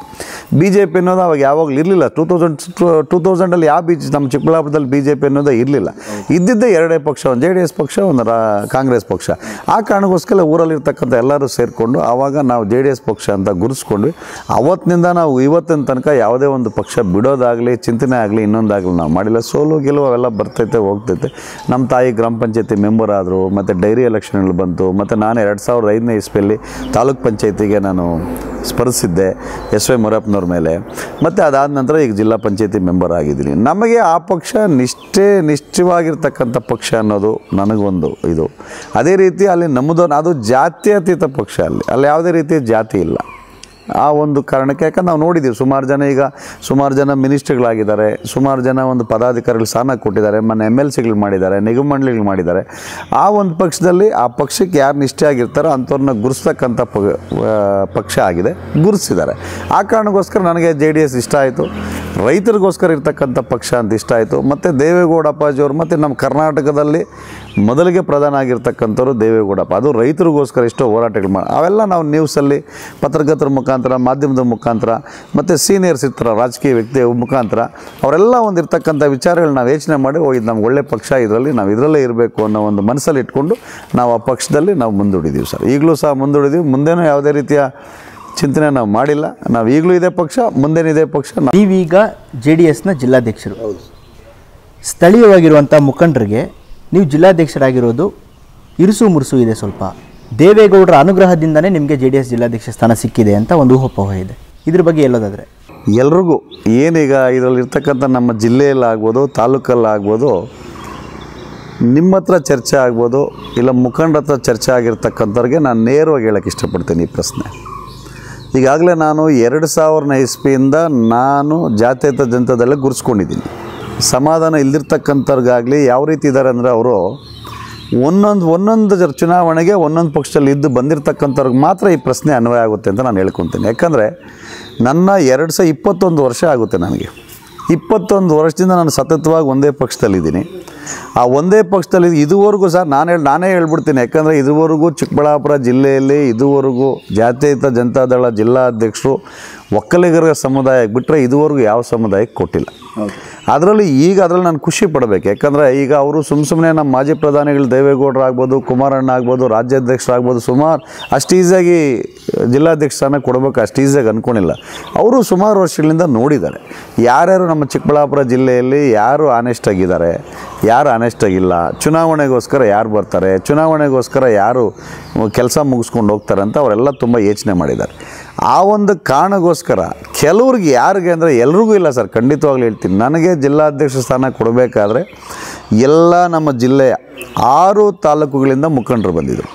ಬಿ ಜೆ ಪಿ ಅನ್ನೋದು ಅವಾಗ ಯಾವಾಗಲೂ ಇರಲಿಲ್ಲ ಟೂ ತೌಸಂಡ್ ಟೂ ತೌಸಂಡಲ್ಲಿ ಯಾವ ಬಿ ನಮ್ಮ ಚಿಕ್ಕಬಳ್ಳಾಪುರದಲ್ಲಿ ಬಿ ಜೆ ಪಿ ಅನ್ನೋದು ಇರಲಿಲ್ಲ ಇದ್ದಿದ್ದೇ ಎರಡೇ ಪಕ್ಷ ಒಂದು ಜೆ ಡಿ ಎಸ್ ಪಕ್ಷ ಒಂದು ರಾ ಕಾಂಗ್ರೆಸ್ ಪಕ್ಷ ಆ ಕಾರಣಕ್ಕೋಸ್ಕರ ಊರಲ್ಲಿರ್ತಕ್ಕಂಥ ಎಲ್ಲರೂ ಸೇರಿಕೊಂಡು ಆವಾಗ ನಾವು ಜೆ ಡಿ ಎಸ್ ಪಕ್ಷ ಅಂತ ಗುರುಸ್ಕೊಂಡ್ವಿ ಅವತ್ತಿನಿಂದ ನಾವು ಇವತ್ತಿನ ತನಕ ಯಾವುದೇ ಒಂದು ಪಕ್ಷ ಬಿಡೋದಾಗಲಿ ಚಿಂತನೆ ಆಗಲಿ ಇನ್ನೊಂದಾಗಲಿ ನಾವು ಮಾಡಿಲ್ಲ ಸೋಲು ಗೆಲುವು ಅವೆಲ್ಲ ಬರ್ತೈತೆ ಹೋಗ್ತೈತೆ ನಮ್ಮ ತಾಯಿ ಗ್ರಾಮ ಪಂಚಾಯತಿ ಮೆಂಬರ್ ಆದರು ಮತ್ತು ಡೈರಿ ಎಲೆಕ್ಷನ್ಗಳು ಬಂತು ಮತ್ತು ನಾನು ಎರಡು ಸಾವಿರದ ಐದನೇ ಇಸ್ವಿಯಲ್ಲಿ ತಾಲೂಕ್ ಪಂಚಾಯತಿಗೆ ನಾನು ಸ್ಪರ್ಧಿಸಿದ್ದೆ ಎಸ್ ವೈ ಮುರಪ್ಪನವ್ರ ಮೇಲೆ ಮತ್ತು ಅದಾದ ನಂತರ ಈಗ ಜಿಲ್ಲಾ ಪಂಚಾಯತಿ ಮೆಂಬರ್ ಆಗಿದ್ದೀನಿ ನಮಗೆ ಆ ಪಕ್ಷ ನಿಷ್ಠೆ ನಿಷ್ಠವಾಗಿರ್ತಕ್ಕಂಥ ಪಕ್ಷ ಅನ್ನೋದು ನನಗೊಂದು ಇದು ಅದೇ ರೀತಿ ಅಲ್ಲಿ ನಮ್ಮದು ಅದು ಜಾತ್ಯತೀತ ಪಕ್ಷ ಅಲ್ಲಿ ಅಲ್ಲಿ ಯಾವುದೇ ರೀತಿಯ ಜಾತಿ ಇಲ್ಲ ಆ ಒಂದು ಕಾರಣಕ್ಕೆ ಯಾಕಂದ್ರೆ ನಾವು ನೋಡಿದ್ದೀವಿ ಸುಮಾರು ಜನ ಈಗ ಸುಮಾರು ಜನ ಮಿನಿಸ್ಟ್ರುಗಳಾಗಿದ್ದಾರೆ ಸುಮಾರು ಜನ ಒಂದು ಪದಾಧಿಕಾರಿಗಳು ಸ್ಥಾನ ಕೊಟ್ಟಿದ್ದಾರೆ ಮೊನ್ನೆ ಎಮ್ ಎಲ್ ಸಿಗಳು ಮಾಡಿದ್ದಾರೆ ನಿಗಮ ಮಂಡಳಿಗಳು ಮಾಡಿದ್ದಾರೆ ಆ ಒಂದು ಪಕ್ಷದಲ್ಲಿ ಆ ಪಕ್ಷಕ್ಕೆ ಯಾರು ನಿಷ್ಠೆ ಆಗಿರ್ತಾರೋ ಅಂಥವ್ರನ್ನ ಗುರುಸ್ತಕ್ಕಂಥ ಪ ಆ, ಪಕ್ಷ ಆಗಿದೆ ಗುರುತಿಸಿದ್ದಾರೆ ಆ ಕಾರಣಕ್ಕೋಸ್ಕರ ನನಗೆ ಜೆ ಡಿ ಎಸ್ ಇಷ್ಟ ಆಯಿತು ರೈತರಿಗೋಸ್ಕರ ಇರ್ತಕ್ಕಂಥ ಪಕ್ಷ ಅಂತ ಇಷ್ಟ ಆಯಿತು ಮತ್ತು ದೇವೇಗೌಡ ಅಪ್ಪಾಜಿಯವರು ಮತ್ತು ನಮ್ಮ ಕರ್ನಾಟಕದಲ್ಲಿ ಮೊದಲಿಗೆ ಪ್ರಧಾನ ಆಗಿರ್ತಕ್ಕಂಥವ್ರು ದೇವೇಗೌಡಪ್ಪ ಅದು ರೈತರಿಗೋಸ್ಕರ ಎಷ್ಟೋ ಹೋರಾಟಗಳು ಮಾಡಿ ಅವೆಲ್ಲ ನಾವು ನ್ಯೂಸಲ್ಲಿ ಪತ್ರಕರ್ತರ ಮುಖಾಂತರ ಮಾಧ್ಯಮದ ಮುಖಾಂತರ ಮತ್ತು ಸೀನಿಯರ್ಸ್ ಇರ್ತಾರೆ ರಾಜಕೀಯ ವ್ಯಕ್ತಿಯ ಮುಖಾಂತರ ಅವರೆಲ್ಲ ಒಂದು ಇರ್ತಕ್ಕಂಥ ವಿಚಾರಗಳು ನಾವು ಯೋಚನೆ ಮಾಡಿ ಓ ಇದು ನಮ್ಗೆ ಒಳ್ಳೆ ಪಕ್ಷ ಇದರಲ್ಲಿ ನಾವು ಇದರಲ್ಲೇ ಇರಬೇಕು ಅನ್ನೋ ಒಂದು ಮನಸ್ಸಲ್ಲಿ ಇಟ್ಕೊಂಡು ನಾವು ಆ ಪಕ್ಷದಲ್ಲಿ ನಾವು ಮುಂದೂಡಿದ್ದೀವಿ ಸರ್ ಈಗಲೂ ಸಹ ಮುಂದೂಡಿದ್ದೀವಿ ಮುಂದೇನೂ ಯಾವುದೇ ರೀತಿಯ ಚಿಂತನೆ ನಾವು ಮಾಡಿಲ್ಲ ನಾವು ಈಗಲೂ ಇದೇ ಪಕ್ಷ ಮುಂದೇನು ಇದೇ ಪಕ್ಷ ನಾವು ನೀವೀಗ ಜೆ ಡಿ ಎಸ್ನ ಜಿಲ್ಲಾಧ್ಯಕ್ಷರು ಸ್ಥಳೀಯವಾಗಿರುವಂಥ ಮುಖಂಡರಿಗೆ ನೀವು ಜಿಲ್ಲಾಧ್ಯಕ್ಷರಾಗಿರೋದು ಇರುಸು ಮುರುಸು ಇದೆ ಸ್ವಲ್ಪ ದೇವೇಗೌಡರ ಅನುಗ್ರಹದಿಂದನೇ ನಿಮಗೆ ಜೆ ಡಿ ಎಸ್ ಜಿಲ್ಲಾಧ್ಯಕ್ಷ ಸ್ಥಾನ ಸಿಕ್ಕಿದೆ ಅಂತ ಒಂದು ಊಹಾಪೋಹ ಇದೆ ಇದ್ರ ಬಗ್ಗೆ ಹೇಳೋದಾದರೆ ಎಲ್ರಿಗೂ ಏನೀಗ ಇದರಲ್ಲಿ ಇರ್ತಕ್ಕಂಥ ನಮ್ಮ ಜಿಲ್ಲೆಯಲ್ಲಾಗ್ಬೋದು ತಾಲೂಕಲ್ಲಾಗ್ಬೋದು ನಿಮ್ಮ ಹತ್ರ ಚರ್ಚೆ ಆಗ್ಬೋದು ಇಲ್ಲ ಮುಖಂಡರ ಹತ್ರ ಚರ್ಚೆ ಆಗಿರ್ತಕ್ಕಂಥವ್ರಿಗೆ ನಾನು ನೇರವಾಗಿ ಹೇಳೋಕ್ಕೆ ಇಷ್ಟಪಡ್ತೀನಿ ಈ ಪ್ರಶ್ನೆ ಈಗಾಗಲೇ ನಾನು ಎರಡು ಸಾವಿರನ ಇಸ್ವಿಯಿಂದ ನಾನು ಜಾತ್ಯತೀತ ಜನತಾದಲ್ಲೇ ಗುರುಸ್ಕೊಂಡಿದ್ದೀನಿ ಸಮಾಧಾನ ಇಲ್ದಿರ್ತಕ್ಕಂಥವ್ರಿಗಾಗಲಿ ಯಾವ ರೀತಿ ಇದ್ದಾರೆ ಅಂದರೆ ಅವರು ಒಂದೊಂದು ಒಂದೊಂದು ಜರ ಚುನಾವಣೆಗೆ ಒಂದೊಂದು ಪಕ್ಷದಲ್ಲಿ ಇದ್ದು ಬಂದಿರತಕ್ಕಂಥವ್ರಿಗೆ ಮಾತ್ರ ಈ ಪ್ರಶ್ನೆ ಅನ್ವಯ ಆಗುತ್ತೆ ಅಂತ ನಾನು ಹೇಳ್ಕೊತೀನಿ ಯಾಕಂದರೆ ನನ್ನ ಎರಡು ಸಾವಿರ ಇಪ್ಪತ್ತೊಂದು ವರ್ಷ ಆಗುತ್ತೆ ನನಗೆ ಇಪ್ಪತ್ತೊಂದು ವರ್ಷದಿಂದ ನಾನು ಸತತವಾಗಿ ಒಂದೇ ಪಕ್ಷದಲ್ಲಿದ್ದೀನಿ ಆ ಒಂದೇ ಪಕ್ಷದಲ್ಲಿ ಇದುವರೆಗೂ ಸಹ ನಾನು ಹೇಳಿ ನಾನೇ ಹೇಳ್ಬಿಡ್ತೀನಿ ಯಾಕಂದರೆ ಇದುವರೆಗೂ ಚಿಕ್ಕಬಳ್ಳಾಪುರ ಜಿಲ್ಲೆಯಲ್ಲಿ ಇದುವರೆಗೂ ಜಾತ್ಯತೀತ ಜನತಾದಳ ಜಿಲ್ಲಾಧ್ಯಕ್ಷರು ಒಕ್ಕಲಿಗರ ಸಮುದಾಯಕ್ಕೆ ಬಿಟ್ಟರೆ ಇದುವರೆಗೂ ಯಾವ ಸಮುದಾಯಕ್ಕೆ ಕೊಟ್ಟಿಲ್ಲ ಅದರಲ್ಲಿ ಈಗ ಅದರಲ್ಲಿ ನಾನು ಖುಷಿ ಪಡಬೇಕು ಯಾಕಂದರೆ ಈಗ ಅವರು ಸುಮ್ಮ ಸುಮ್ಮನೆ ನಮ್ಮ ಮಾಜಿ ಪ್ರಧಾನಿಗಳು ದೇವೇಗೌಡರು ಆಗ್ಬೋದು ಕುಮಾರಣ್ಣ ಆಗ್ಬೋದು ರಾಜ್ಯಾಧ್ಯಕ್ಷರಾಗ್ಬೋದು ಸುಮಾರು ಅಷ್ಟು ಈಸಿಯಾಗಿ ಜಿಲ್ಲಾಧ್ಯಕ್ಷ ಸ್ಥಾನ ಕೊಡಬೇಕು ಅಷ್ಟು ಈಸಿಯಾಗಿ ಅಂದ್ಕೊಂಡಿಲ್ಲ ಅವರು ಸುಮಾರು ವರ್ಷಗಳಿಂದ ನೋಡಿದ್ದಾರೆ ಯಾರ್ಯಾರು ನಮ್ಮ ಚಿಕ್ಕಬಳ್ಳಾಪುರ ಜಿಲ್ಲೆಯಲ್ಲಿ ಯಾರು ಆನೆಸ್ಟ್ ಆಗಿದ್ದಾರೆ ಯಾರು ಆನೆಸ್ಟ್ ಆಗಿಲ್ಲ ಚುನಾವಣೆಗೋಸ್ಕರ ಯಾರು ಬರ್ತಾರೆ ಚುನಾವಣೆಗೋಸ್ಕರ ಯಾರು ಕೆಲಸ ಮುಗಿಸ್ಕೊಂಡು ಹೋಗ್ತಾರೆ ಅಂತ ಅವರೆಲ್ಲ ತುಂಬ ಯೋಚನೆ ಮಾಡಿದ್ದಾರೆ ಆ ಒಂದು ಕಾರಣಕ್ಕೋಸ್ಕರ ಕೆಲವ್ರಿಗೆ ಯಾರಿಗೆ ಅಂದರೆ ಎಲ್ರಿಗೂ ಇಲ್ಲ ಸರ್ ಖಂಡಿತವಾಗ್ಲೂ ಹೇಳ್ತೀನಿ ನನಗೆ ಜಿಲ್ಲಾಧ್ಯಕ್ಷ ಸ್ಥಾನ ಕೊಡಬೇಕಾದ್ರೆ ಎಲ್ಲ ನಮ್ಮ ಜಿಲ್ಲೆಯ ಆರು ತಾಲೂಕುಗಳಿಂದ ಮುಖಂಡರು ಬಂದಿದ್ದರು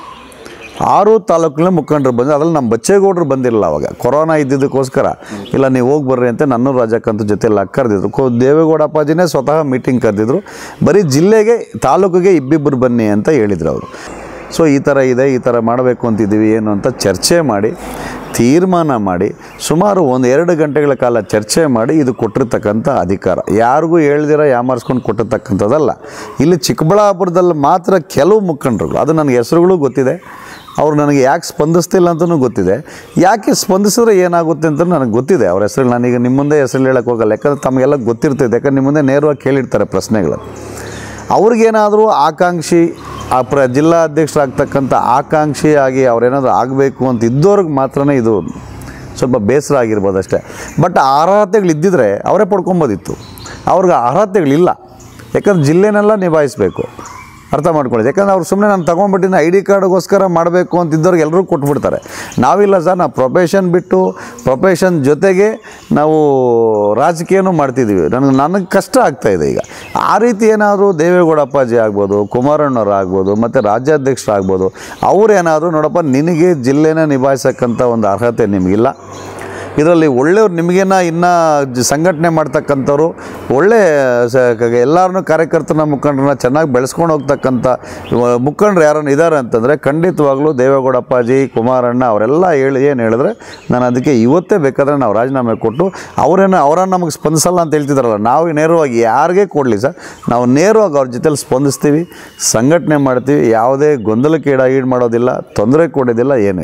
ಆರು ತಾಲೂಕಿನ ಮುಖಂಡರು ಬಂದು ಅದ್ರಲ್ಲಿ ನಮ್ಮ ಬಚ್ಚೇಗೌಡರು ಬಂದಿರಲಿಲ್ಲ ಅವಾಗ ಕೊರೋನಾ ಇದ್ದಿದ್ದಕ್ಕೋಸ್ಕರ ಇಲ್ಲ ನೀವು ಹೋಗಿ ಬರ್ರಿ ಅಂತ ನನ್ನ ರಾಜಕ್ಕಂತ ಜೊತೆಲ್ಲ ಕರೆದಿದ್ರು ಕೋ ದೇವೇಗೌಡ ಅಪ್ಪಾಜಿನೇ ಸ್ವತಃ ಮೀಟಿಂಗ್ ಕರೆದಿದ್ರು ಬರೀ ಜಿಲ್ಲೆಗೆ ತಾಲೂಕಿಗೆ ಇಬ್ಬಿಬ್ಬರು ಬನ್ನಿ ಅಂತ ಹೇಳಿದ್ರು ಅವರು ಸೊ ಈ ಥರ ಇದೆ ಈ ಥರ ಮಾಡಬೇಕು ಅಂತಿದ್ದೀವಿ ಏನು ಅಂತ ಚರ್ಚೆ ಮಾಡಿ ತೀರ್ಮಾನ ಮಾಡಿ ಸುಮಾರು ಒಂದು ಎರಡು ಗಂಟೆಗಳ ಕಾಲ ಚರ್ಚೆ ಮಾಡಿ ಇದು ಕೊಟ್ಟಿರ್ತಕ್ಕಂಥ ಅಧಿಕಾರ ಯಾರಿಗೂ ಹೇಳ್ದಿರ ಯಾಮಾರಿಸ್ಕೊಂಡು ಕೊಟ್ಟಿರ್ತಕ್ಕಂಥದ್ದಲ್ಲ ಇಲ್ಲಿ ಚಿಕ್ಕಬಳ್ಳಾಪುರದಲ್ಲಿ ಮಾತ್ರ ಕೆಲವು ಮುಖಂಡರುಗಳು ಅದು ನನಗೆ ಹೆಸರುಗಳು ಗೊತ್ತಿದೆ ಅವ್ರು ನನಗೆ ಯಾಕೆ ಸ್ಪಂದಿಸ್ತಿಲ್ಲ ಅಂತಲೂ ಗೊತ್ತಿದೆ ಯಾಕೆ ಸ್ಪಂದಿಸಿದ್ರೆ ಏನಾಗುತ್ತೆ ಅಂತ ನನಗೆ ಗೊತ್ತಿದೆ ಅವ್ರ ಹೆಸರು ನಾನೀಗ ನಿಮ್ಮ ಮುಂದೆ ಹೆಸರು ಹೇಳಕ್ಕೆ ಹೋಗಲ್ಲ ಯಾಕಂದ್ರೆ ತಮಗೆಲ್ಲ ಗೊತ್ತಿರ್ತೈತೆ ಯಾಕಂದ್ರೆ ನಿಮ್ಮ ಮುಂದೆ ನೇರವಾಗಿ ಕೇಳಿರ್ತಾರೆ ಪ್ರಶ್ನೆಗಳು ಅವ್ರಿಗೇನಾದರೂ ಆಕಾಂಕ್ಷಿ ಆ ಪ್ರ ಜಿಲ್ಲಾಧ್ಯಕ್ಷರಾಗ್ತಕ್ಕಂಥ ಆಕಾಂಕ್ಷಿ ಆಗಿ ಅವ್ರೇನಾದರೂ ಆಗಬೇಕು ಅಂತ ಇದ್ದವ್ರಿಗೆ ಮಾತ್ರನೇ ಇದು ಸ್ವಲ್ಪ ಬೇಸರ ಆಗಿರ್ಬೋದು ಅಷ್ಟೇ ಬಟ್ ಆ ಅರ್ಹತೆಗಳು ಇದ್ದಿದ್ರೆ ಅವರೇ ಪಡ್ಕೊಬೋದಿತ್ತು ಅವ್ರಿಗೆ ಅರ್ಹತೆಗಳಿಲ್ಲ ಯಾಕಂದ್ರೆ ಜಿಲ್ಲೆನೆಲ್ಲ ನಿಭಾಯಿಸಬೇಕು ಅರ್ಥ ಮಾಡ್ಕೊಳ್ಳಿ ಯಾಕಂದ್ರೆ ಅವ್ರು ಸುಮ್ಮನೆ ನಾನು ತೊಗೊಂಡ್ಬಿಟ್ಟಿನ ಐ ಡಿ ಕಾರ್ಡ್ಗೋಸ್ಕರ ಮಾಡಬೇಕು ಅಂತಿದ್ದವ್ರಿಗೆ ಎಲ್ಲರೂ ಕೊಟ್ಬಿಡ್ತಾರೆ ನಾವಿಲ್ಲ ಸರ್ ನಾವು ಪ್ರೊಫೆಷನ್ ಬಿಟ್ಟು ಪ್ರೊಫೆಷನ್ ಜೊತೆಗೆ ನಾವು ರಾಜಕೀಯನೂ ಮಾಡ್ತಿದ್ದೀವಿ ನನಗೆ ನನಗೆ ಕಷ್ಟ ಆಗ್ತಾ ಇದೆ ಈಗ ಆ ರೀತಿ ಏನಾದರೂ ದೇವೇಗೌಡ ಅಪ್ಪಾಜಿ ಆಗ್ಬೋದು ಕುಮಾರಣ್ಣವ್ರು ಆಗ್ಬೋದು ಮತ್ತು ರಾಜ್ಯಾಧ್ಯಕ್ಷರಾಗ್ಬೋದು ಅವ್ರೇನಾದರೂ ನೋಡಪ್ಪ ನಿನಗೆ ಜಿಲ್ಲೆನ ನಿಭಾಯಿಸಕ್ಕಂಥ ಒಂದು ಅರ್ಹತೆ ನಿಮಗಿಲ್ಲ ಇದರಲ್ಲಿ ಒಳ್ಳೆಯವ್ರು ನಿಮಗೇನ ಇನ್ನೂ ಜ- ಸಂಘಟನೆ ಮಾಡ್ತಕ್ಕಂಥವ್ರು ಒಳ್ಳೆ ಸ ಎಲ್ಲರನ್ನೂ ಕಾರ್ಯಕರ್ತನ ಮುಖಂಡರನ್ನ ಚೆನ್ನಾಗಿ ಬೆಳೆಸ್ಕೊಂಡು ಹೋಗ್ತಕ್ಕಂಥ ಇವ- ಮುಖಂಡರು ಯಾರನ್ನ ಇದ್ದಾರೆ ಅಂತಂದರೆ ಖಂಡಿತವಾಗ್ಲೂ ದೇವೇಗೌಡ ಅಪ್ಪಾಜಿ ಕುಮಾರಣ್ಣ ಅವರೆಲ್ಲ ಹೇಳಿ ಏನು ಹೇಳಿದ್ರೆ ನಾನು ಅದಕ್ಕೆ ಇವತ್ತೇ ಬೇಕಾದರೆ ನಾವು ರಾಜೀನಾಮೆ ಕೊಟ್ಟು ಅವರೇನು ಅವರನ್ನು ನಮಗೆ ಸ್ಪಂದಿಸಲ್ಲ ಅಂತ ಹೇಳ್ತಿದ್ದಾರಲ್ಲ ನಾವು ನೇರವಾಗಿ ಯಾರಿಗೇ ಕೊಡಲಿ ಸರ್ ನಾವು ನೇರವಾಗಿ ಅವ್ರ ಜೊತೆಲಿ ಸ್ಪಂದಿಸ್ತೀವಿ ಸಂಘಟನೆ ಮಾಡ್ತೀವಿ ಯಾವುದೇ ಗೊಂದಲಕ್ಕೆ ಈಡ ಈಡು ಮಾಡೋದಿಲ್ಲ ತೊಂದರೆ ಕೊಡೋದಿಲ್ಲ ಏನೂ ಇಲ್ಲ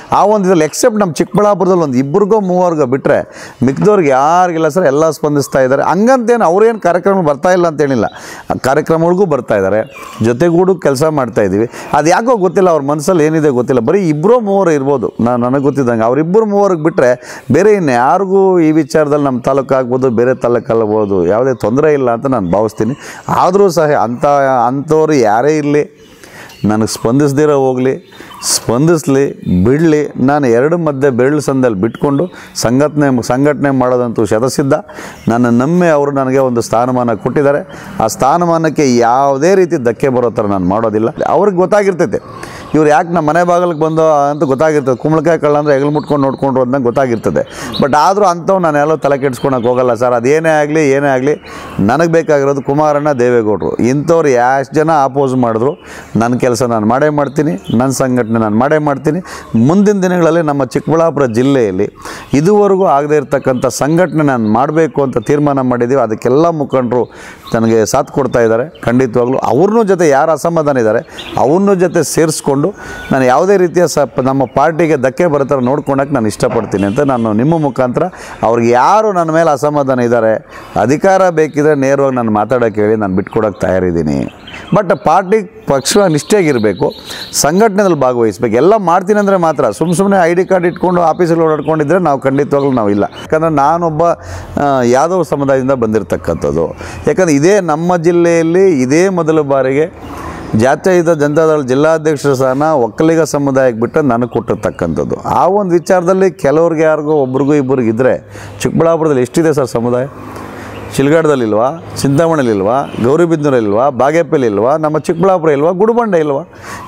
ಆ ಒಂದು ಇದ್ರಲ್ಲಿ ಎಕ್ಸೆಪ್ಟ್ ನಮ್ಮ ಚಿಕ್ಕಬಳ್ಳಾಪುರದಲ್ಲಿ ಒಂದು ಇಬ್ಬರಿಗೋ ಮೂವರ್ಗೋ ಬಿಟ್ಟರೆ ಮಿಕ್ದವ್ರಿಗೆ ಯಾರಿಗಿಲ್ಲ ಸರ್ ಎಲ್ಲ ಸ್ಪಂದಿಸ್ತಾ ಇದ್ದಾರೆ ಹಂಗಂತೇನು ಅವ್ರೇನು ಕಾರ್ಯಕ್ರಮ ಬರ್ತಾ ಇಲ್ಲ ಅಂತೇನಿಲ್ಲ ಆ ಕಾರ್ಯಕ್ರಮಗಳಿಗೂ ಬರ್ತಾ ಇದ್ದಾರೆ ಜೊತೆಗೂಡು ಕೆಲಸ ಮಾಡ್ತಾ ಇದ್ದೀವಿ ಅದು ಯಾಕೋ ಗೊತ್ತಿಲ್ಲ ಅವ್ರ ಮನಸ್ಸಲ್ಲಿ ಏನಿದೆ ಗೊತ್ತಿಲ್ಲ ಬರೀ ಇಬ್ಬರು ಮೂವರು ಇರ್ಬೋದು ನಾನು ನನಗೆ ಗೊತ್ತಿದ್ದಂಗೆ ಅವರಿಬ್ಬರು ಮೂವರಿಗೆ ಬಿಟ್ಟರೆ ಬೇರೆ ಇನ್ನು ಯಾರಿಗೂ ಈ ವಿಚಾರದಲ್ಲಿ ನಮ್ಮ ತಾಲೂಕು ಆಗ್ಬೋದು ಬೇರೆ ತಾಲೂಕು ಆಗ್ಬೋದು ಯಾವುದೇ ತೊಂದರೆ ಇಲ್ಲ ಅಂತ ನಾನು ಭಾವಿಸ್ತೀನಿ ಆದರೂ ಸಹ ಅಂಥ ಅಂಥವ್ರು ಯಾರೇ ಇರಲಿ ನನಗೆ ಸ್ಪಂದಿಸ್ದಿರೋ ಹೋಗಲಿ ಸ್ಪಂದಿಸಲಿ ಬಿಡಲಿ ನಾನು ಎರಡು ಮಧ್ಯೆ ಬೆರಳು ಸಂದಲ್ಲಿ ಬಿಟ್ಕೊಂಡು ಸಂಘಟನೆ ಸಂಘಟನೆ ಮಾಡೋದಂತೂ ಶತಸಿದ್ಧ ನನ್ನ ನಂಬಿ ಅವರು ನನಗೆ ಒಂದು ಸ್ಥಾನಮಾನ ಕೊಟ್ಟಿದ್ದಾರೆ ಆ ಸ್ಥಾನಮಾನಕ್ಕೆ ಯಾವುದೇ ರೀತಿ ಧಕ್ಕೆ ಬರೋ ಥರ ನಾನು ಮಾಡೋದಿಲ್ಲ ಅವ್ರಿಗೆ ಗೊತ್ತಾಗಿರ್ತೈತೆ ಇವ್ರು ಯಾಕೆ ನಮ್ಮ ಮನೆ ಬಾಗಿಲಿಗೆ ಬಂದು ಅಂತ ಗೊತ್ತಾಗಿರ್ತದೆ ಕುಂಬಳಕಾಯಿ ಕಳ್ಳ ಅಂದರೆ ಹೆಗಲು ಮುಟ್ಕೊಂಡು ನೋಡ್ಕೊಂಡ್ರು ಅಂತ ಗೊತ್ತಾಗಿರ್ತದೆ ಬಟ್ ಆದರೂ ಅಂಥವು ನಾನು ಎಲ್ಲೋ ತಲೆ ಕೆಡ್ಸ್ಕೊಳಕ್ಕೆ ಹೋಗಲ್ಲ ಸರ್ ಅದೇನೇ ಆಗಲಿ ಏನೇ ಆಗಲಿ ನನಗೆ ಬೇಕಾಗಿರೋದು ಕುಮಾರಣ್ಣ ದೇವೇಗೌಡರು ಇಂಥವ್ರು ಎಷ್ಟು ಜನ ಆಪೋಸ್ ಮಾಡಿದ್ರು ನನ್ನ ಕೆಲಸ ನಾನು ಮಾಡೇ ಮಾಡ್ತೀನಿ ನನ್ನ ಸಂಘಟನೆ ನಾನು ಮಾಡೇ ಮಾಡ್ತೀನಿ ಮುಂದಿನ ದಿನಗಳಲ್ಲಿ ನಮ್ಮ ಚಿಕ್ಕಬಳ್ಳಾಪುರ ಜಿಲ್ಲೆಯಲ್ಲಿ ಇದುವರೆಗೂ ಆಗದೇ ಇರತಕ್ಕಂಥ ಸಂಘಟನೆ ನಾನು ಮಾಡಬೇಕು ಅಂತ ತೀರ್ಮಾನ ಮಾಡಿದ್ದೀವಿ ಅದಕ್ಕೆಲ್ಲ ಮುಖಂಡರು ನನಗೆ ಸಾಥ್ ಕೊಡ್ತಾ ಇದ್ದಾರೆ ಖಂಡಿತವಾಗ್ಲೂ ಅವ್ರನ್ನೂ ಜೊತೆ ಯಾರು ಅಸಮಾಧಾನ ಇದ್ದಾರೆ ಅವ್ರನ್ನೂ ಜೊತೆ ಸೇರಿಸ್ಕೊಂಡು ನಾನು ಯಾವುದೇ ರೀತಿಯ ಸ ನಮ್ಮ ಪಾರ್ಟಿಗೆ ಧಕ್ಕೆ ಬರೋ ಥರ ನೋಡ್ಕೊಳಕ್ಕೆ ನಾನು ಇಷ್ಟಪಡ್ತೀನಿ ಅಂತ ನಾನು ನಿಮ್ಮ ಮುಖಾಂತರ ಅವ್ರಿಗೆ ಯಾರು ನನ್ನ ಮೇಲೆ ಅಸಮಾಧಾನ ಇದ್ದಾರೆ ಅಧಿಕಾರ ಬೇಕಿದ್ರೆ ನೇರವಾಗಿ ನಾನು ಮಾತಾಡೋಕ್ಕೆ ಹೇಳಿ ನಾನು ಬಿಟ್ಕೊಡೋಕ್ಕೆ ತಯಾರಿದ್ದೀನಿ ಬಟ್ ಪಾರ್ಟಿ ಪಕ್ಷ ನಿಷ್ಠೆಗಿರಬೇಕು ಸಂಘಟನೆಯಲ್ಲಿ ಭಾಗವಹಿಸ್ಬೇಕು ಎಲ್ಲ ಮಾಡ್ತೀನಿ ಅಂದರೆ ಮಾತ್ರ ಸುಮ್ಮ ಸುಮ್ಮನೆ ಐ ಡಿ ಕಾರ್ಡ್ ಇಟ್ಕೊಂಡು ಆಫೀಸಲ್ಲಿ ಓಡಾಡ್ಕೊಂಡಿದ್ರೆ ನಾವು ಖಂಡಿತವಾಗ್ಲೂ ನಾವು ಇಲ್ಲ ಯಾಕಂದರೆ ನಾನೊಬ್ಬ ಆ, ಯಾದವ ಸಮುದಾಯದಿಂದ ಬಂದಿರತಕ್ಕಂಥದ್ದು ಯಾಕಂದರೆ ಇದೇ ನಮ್ಮ ಜಿಲ್ಲೆಯಲ್ಲಿ ಇದೇ ಮೊದಲ ಬಾರಿಗೆ ಜಾತ್ಯತೀತ ಜನತಾದಳ ಜಿಲ್ಲಾಧ್ಯಕ್ಷರ ಸ್ಥಾನ ಒಕ್ಕಲಿಗ ಸಮುದಾಯಕ್ಕೆ ಬಿಟ್ಟು ನನಗೆ ಕೊಟ್ಟಿರ್ತಕ್ಕಂಥದ್ದು ಆ ಒಂದು ವಿಚಾರದಲ್ಲಿ ಕೆಲವ್ರಿಗೆ ಯಾರಿಗೂ ಒಬ್ರಿಗೂ ಇಬ್ಬರಿಗೆ ಇದ್ದರೆ ಚಿಕ್ಕಬಳ್ಳಾಪುರದಲ್ಲಿ ಎಷ್ಟಿದೆ ಸರ್ ಸಮುದಾಯ ಶಿಲ್ಗಾಡದಲ್ಲಿ ಇಲ್ವಾ ಚಿಂತಾಮಣಿಲಿ ಇಲ್ವಾ ಗೌರಿಬಿದನೂರಲ್ಲಿ ಇಲ್ವಾ ಬಾಗೇಪಲ್ಲಿ ಇಲ್ವಾ ನಮ್ಮ ಚಿಕ್ಕಬಳ್ಳಾಪುರ ಇಲ್ವಾ ಗುಡಿಬಂಡೆ ಇಲ್ವಾ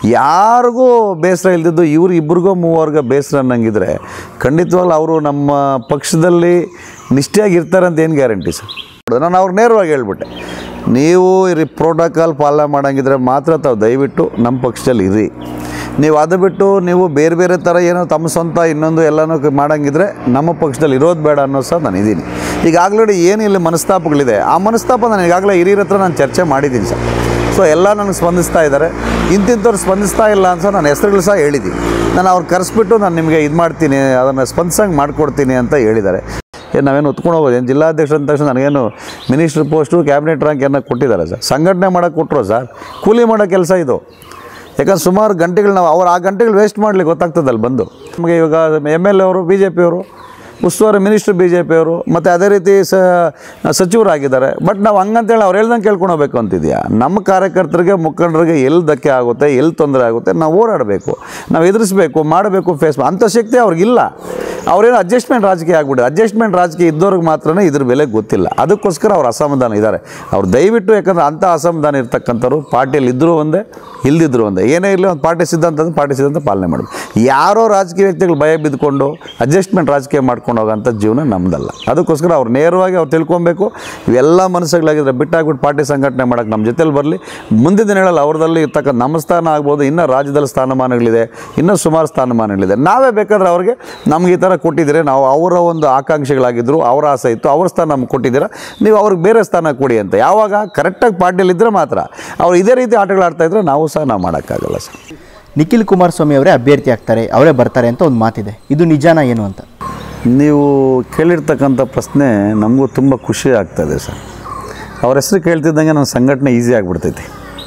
ಯಾರಿಗೂ ಬೇಸರ ಇಲ್ದಿದ್ದು ಇವ್ರು ಇಬ್ರಿಗೋ ಮೂವರ್ಗ ಬೇಸರ ಅನ್ನಂಗಿದ್ರೆ ಖಂಡಿತವಾಗ್ಲೂ ಅವರು ನಮ್ಮ ಪಕ್ಷದಲ್ಲಿ ನಿಷ್ಠೆಯಾಗಿರ್ತಾರೆ ಅಂತ ಏನು ಗ್ಯಾರಂಟಿ ಸರ್ ನಾನು ಅವ್ರು ನೇರವಾಗಿ ಹೇಳ್ಬಿಟ್ಟೆ ನೀವು ಇರಿ ಪ್ರೋಟೋಕಾಲ್ ಪಾಲನೆ ಮಾಡೋಂಗಿದ್ರೆ ಮಾತ್ರ ತಾವು ದಯವಿಟ್ಟು ನಮ್ಮ ಪಕ್ಷದಲ್ಲಿ ಇರಿ ನೀವು ಅದು ಬಿಟ್ಟು ನೀವು ಬೇರೆ ಬೇರೆ ಥರ ಏನೋ ತಮ್ಮ ಸ್ವಂತ ಇನ್ನೊಂದು ಎಲ್ಲನೂ ಕ- ಮಾಡೋಂಗಿದ್ರೆ ನಮ್ಮ ಪಕ್ಷದಲ್ಲಿ ಇರೋದು ಬೇಡ ಅನ್ನೋ ಸಹ ನಾನು ಇದ್ದೀನಿ ಈಗಾಗಲೇ ಏನು ಇಲ್ಲಿ ಮನಸ್ತಾಪಗಳಿದೆ ಆ ಮನಸ್ತಾಪ ನಾನು ಈಗಾಗಲೇ ಹಿರಿಯರ ಹತ್ರ ನಾನು ಚರ್ಚೆ ಮಾಡಿದ್ದೀನಿ ಸರ್ ಸೊ ಎಲ್ಲ ನನಗೆ ಸ್ಪಂದಿಸ್ತಾ ಇದ್ದಾರೆ ಇಂತಿಂಥವ್ರು ಸ್ಪಂದಿಸ್ತಾ ಇಲ್ಲ ಅಂತ ನಾನು ಹೆಸರುಗಳು ಸಹ ಹೇಳಿದ್ದೀನಿ ನಾನು ಅವ್ರು ಕರೆಸ್ಬಿಟ್ಟು ನಾನು ನಿಮಗೆ ಇದು ಮಾಡ್ತೀನಿ ಅದನ್ನು ಸ್ಪಂದಿಸಂಗೆ ಮಾಡಿಕೊಡ್ತೀನಿ ಅಂತ ಹೇಳಿದ್ದಾರೆ ಏನು ನಾವೇನು ಹೊತ್ಕೊಂಡು ಹೋಗೋದು ಏನು ಜಿಲ್ಲಾಧ್ಯಕ್ಷ ಅಂದ ತಕ್ಷಣ ನನಗೇನು ಮಿನಿಸ್ಟ್ರ್ ಪೋಸ್ಟು ಕ್ಯಾಬಿನೆಟ್ ರ್ಯಾಂಕ್ ಏನೋ ಕೊಟ್ಟಿದ್ದಾರೆ ಸರ್ ಸಂಘಟನೆ ಮಾಡೋಕ್ಕೆ ಕೊಟ್ಟರು ಸರ್ ಕೂಲಿ ಮಾಡೋ ಕೆಲಸ ಇದು ಯಾಕಂದ್ರೆ ಸುಮಾರು ಗಂಟೆಗಳು ನಾವು ಅವ್ರು ಆ ಗಂಟೆಗಳು ವೇಸ್ಟ್ ಮಾಡಲಿಕ್ಕೆ ಗೊತ್ತಾಗ್ತದಲ್ಲ ಬಂದು ನಮಗೆ ಇವಾಗ ಎಮ್ ಎಲ್ ಎ ಅವರು ಬಿ ಜೆ ಪಿಯವರು ಉಸ್ತುವಾರಿ ಮಿನಿಸ್ಟ್ರು ಬಿ ಜೆ ಪಿಯವರು ಮತ್ತು ಅದೇ ರೀತಿ ಸ ಸಚಿವರಾಗಿದ್ದಾರೆ ಬಟ್ ನಾವು ಹಂಗಂತೇಳಿ ಅವ್ರು ಹೇಳ್ದಂಗೆ ಕೇಳ್ಕೊಂಡು ಹೋಗ್ಬೇಕು ಅಂತಿದೆಯಾ ನಮ್ಮ ಕಾರ್ಯಕರ್ತರಿಗೆ ಮುಖಂಡರಿಗೆ ಎಲ್ಲಿ ಧಕ್ಕೆ ಆಗುತ್ತೆ ಎಲ್ಲಿ ತೊಂದರೆ ಆಗುತ್ತೆ ನಾವು ಓಡಾಡಬೇಕು ನಾವು ಎದುರಿಸಬೇಕು ಮಾಡಬೇಕು ಫೇಸ್ ಅಂಥ ಶಕ್ತಿ ಅವ್ರಿಗಿಲ್ಲ ಅವ್ರೇನು ಅಡ್ಜಸ್ಟ್ಮೆಂಟ್ ರಾಜಕೀಯ ಆಗ್ಬಿಟ್ಟು ಅಡ್ಜಸ್ಟ್ಮೆಂಟ್ ರಾಜಕೀಯ ಇದ್ದವ್ರಿಗೆ ಮಾತ್ರನೇ ಇದ್ರ ಬೆಲೆ ಗೊತ್ತಿಲ್ಲ ಅದಕ್ಕೋಸ್ಕರ ಅವ್ರು ಅಸಮಾಧಾನ ಇದ್ದಾರೆ ಅವ್ರು ದಯವಿಟ್ಟು ಯಾಕಂದ್ರೆ ಅಂಥ ಅಸಮಾಧಾನ ಇರ್ತಕ್ಕಂಥವ್ರು ಪಾರ್ಟಿಯಲ್ಲಿ ಇದ್ದರೂ ಒಂದೇ ಇಲ್ದಿದ್ರು ಒಂದೇ ಏನೇ ಇರಲಿ ಒಂದು ಪಾರ್ಟಿ ಸಿದ್ಧಾಂತ ಅಂದ್ರೆ ಪಾರ್ಟಿ ಸಿದ್ಧಾಂತ ಪಾಲನೆ ಮಾಡಬೇಕು ಯಾರೋ ರಾಜಕೀಯ ವ್ಯಕ್ತಿಗಳು ಭಯ ಬಿದ್ದುಕೊಂಡು ಅಡ್ಜಸ್ಟ್ಮೆಂಟ್ ರಾಜಕೀಯ ಮಾಡ್ಕೊಂಡು ಹೋಗೋಂಥ ಜೀವನ ನಮ್ಮದಲ್ಲ ಅದಕ್ಕೋಸ್ಕರ ಅವ್ರು ನೇರವಾಗಿ ಅವ್ರು ತಿಳ್ಕೊಬೇಕು ಇವೆಲ್ಲ ಮನಸ್ಸುಗಳಾಗಿದ್ರೆ ಬಿಟ್ಟಾಗ್ಬಿಟ್ಟು ಪಾರ್ಟಿ ಸಂಘಟನೆ ಮಾಡೋಕ್ಕೆ ನಮ್ಮ ಜೊತೆಲಿ ಬರಲಿ ಮುಂದಿನ ದಿನಗಳಲ್ಲಿ ಅವ್ರದಲ್ಲಿ ಇರ್ತಕ್ಕಂಥ ನಮ್ಮ ಸ್ಥಾನ ಆಗ್ಬೋದು ಇನ್ನೂ ರಾಜ್ಯದಲ್ಲಿ ಸ್ಥಾನಮಾನಗಳಿದೆ ಇನ್ನೂ ಸುಮಾರು ಸ್ಥಾನಮಾನಗಳಿದೆ ನಾವೇ ಬೇಕಾದ್ರೆ ಅವ್ರಿಗೆ ನಮ್ಗೆ ಈ ಥರ ಕೊಟ್ಟಿದ್ದೀರಿ ನಾವು ಅವರ ಒಂದು ಆಕಾಂಕ್ಷೆಗಳಾಗಿದ್ದರು ಅವರ ಆಸೆ ಇತ್ತು ಅವ್ರ ಸ್ಥಾನ ನಮ್ಗೆ ಕೊಟ್ಟಿದ್ದೀರಾ ನೀವು ಅವ್ರಿಗೆ ಬೇರೆ ಸ್ಥಾನ ಕೊಡಿ ಅಂತ ಯಾವಾಗ ಕರೆಕ್ಟಾಗಿ ಪಾರ್ಟಿಯಲ್ಲಿ ಇದ್ದರೆ ಮಾತ್ರ ಅವ್ರು ಇದೇ ರೀತಿ ಆಟಗಳು ಆಡ್ತಾ ಇದ್ರೆ ನಾವು ಸಹ ನಾವು ಮಾಡೋಕ್ಕಾಗಲ್ಲ ಸರ್ ನಿಖಿಲ್ ಕುಮಾರಸ್ವಾಮಿ ಅವರೇ ಅಭ್ಯರ್ಥಿ ಆಗ್ತಾರೆ ಅವರೇ ಬರ್ತಾರೆ ಅಂತ ಒಂದು ಮಾತಿದೆ ಇದು ನಿಜಾನ ಏನು ಅಂತ ನೀವು ಕೇಳಿರ್ತಕ್ಕಂಥ ಪ್ರಶ್ನೆ ನಮಗೂ ತುಂಬ ಖುಷಿ ಆಗ್ತದೆ ಸರ್ ಅವ್ರ ಹೆಸರು ಕೇಳ್ತಿದ್ದಂಗೆ ನನ್ನ ಸಂಘಟನೆ ಈಸಿ ಆಗಿಬಿಡ್ತೈತಿ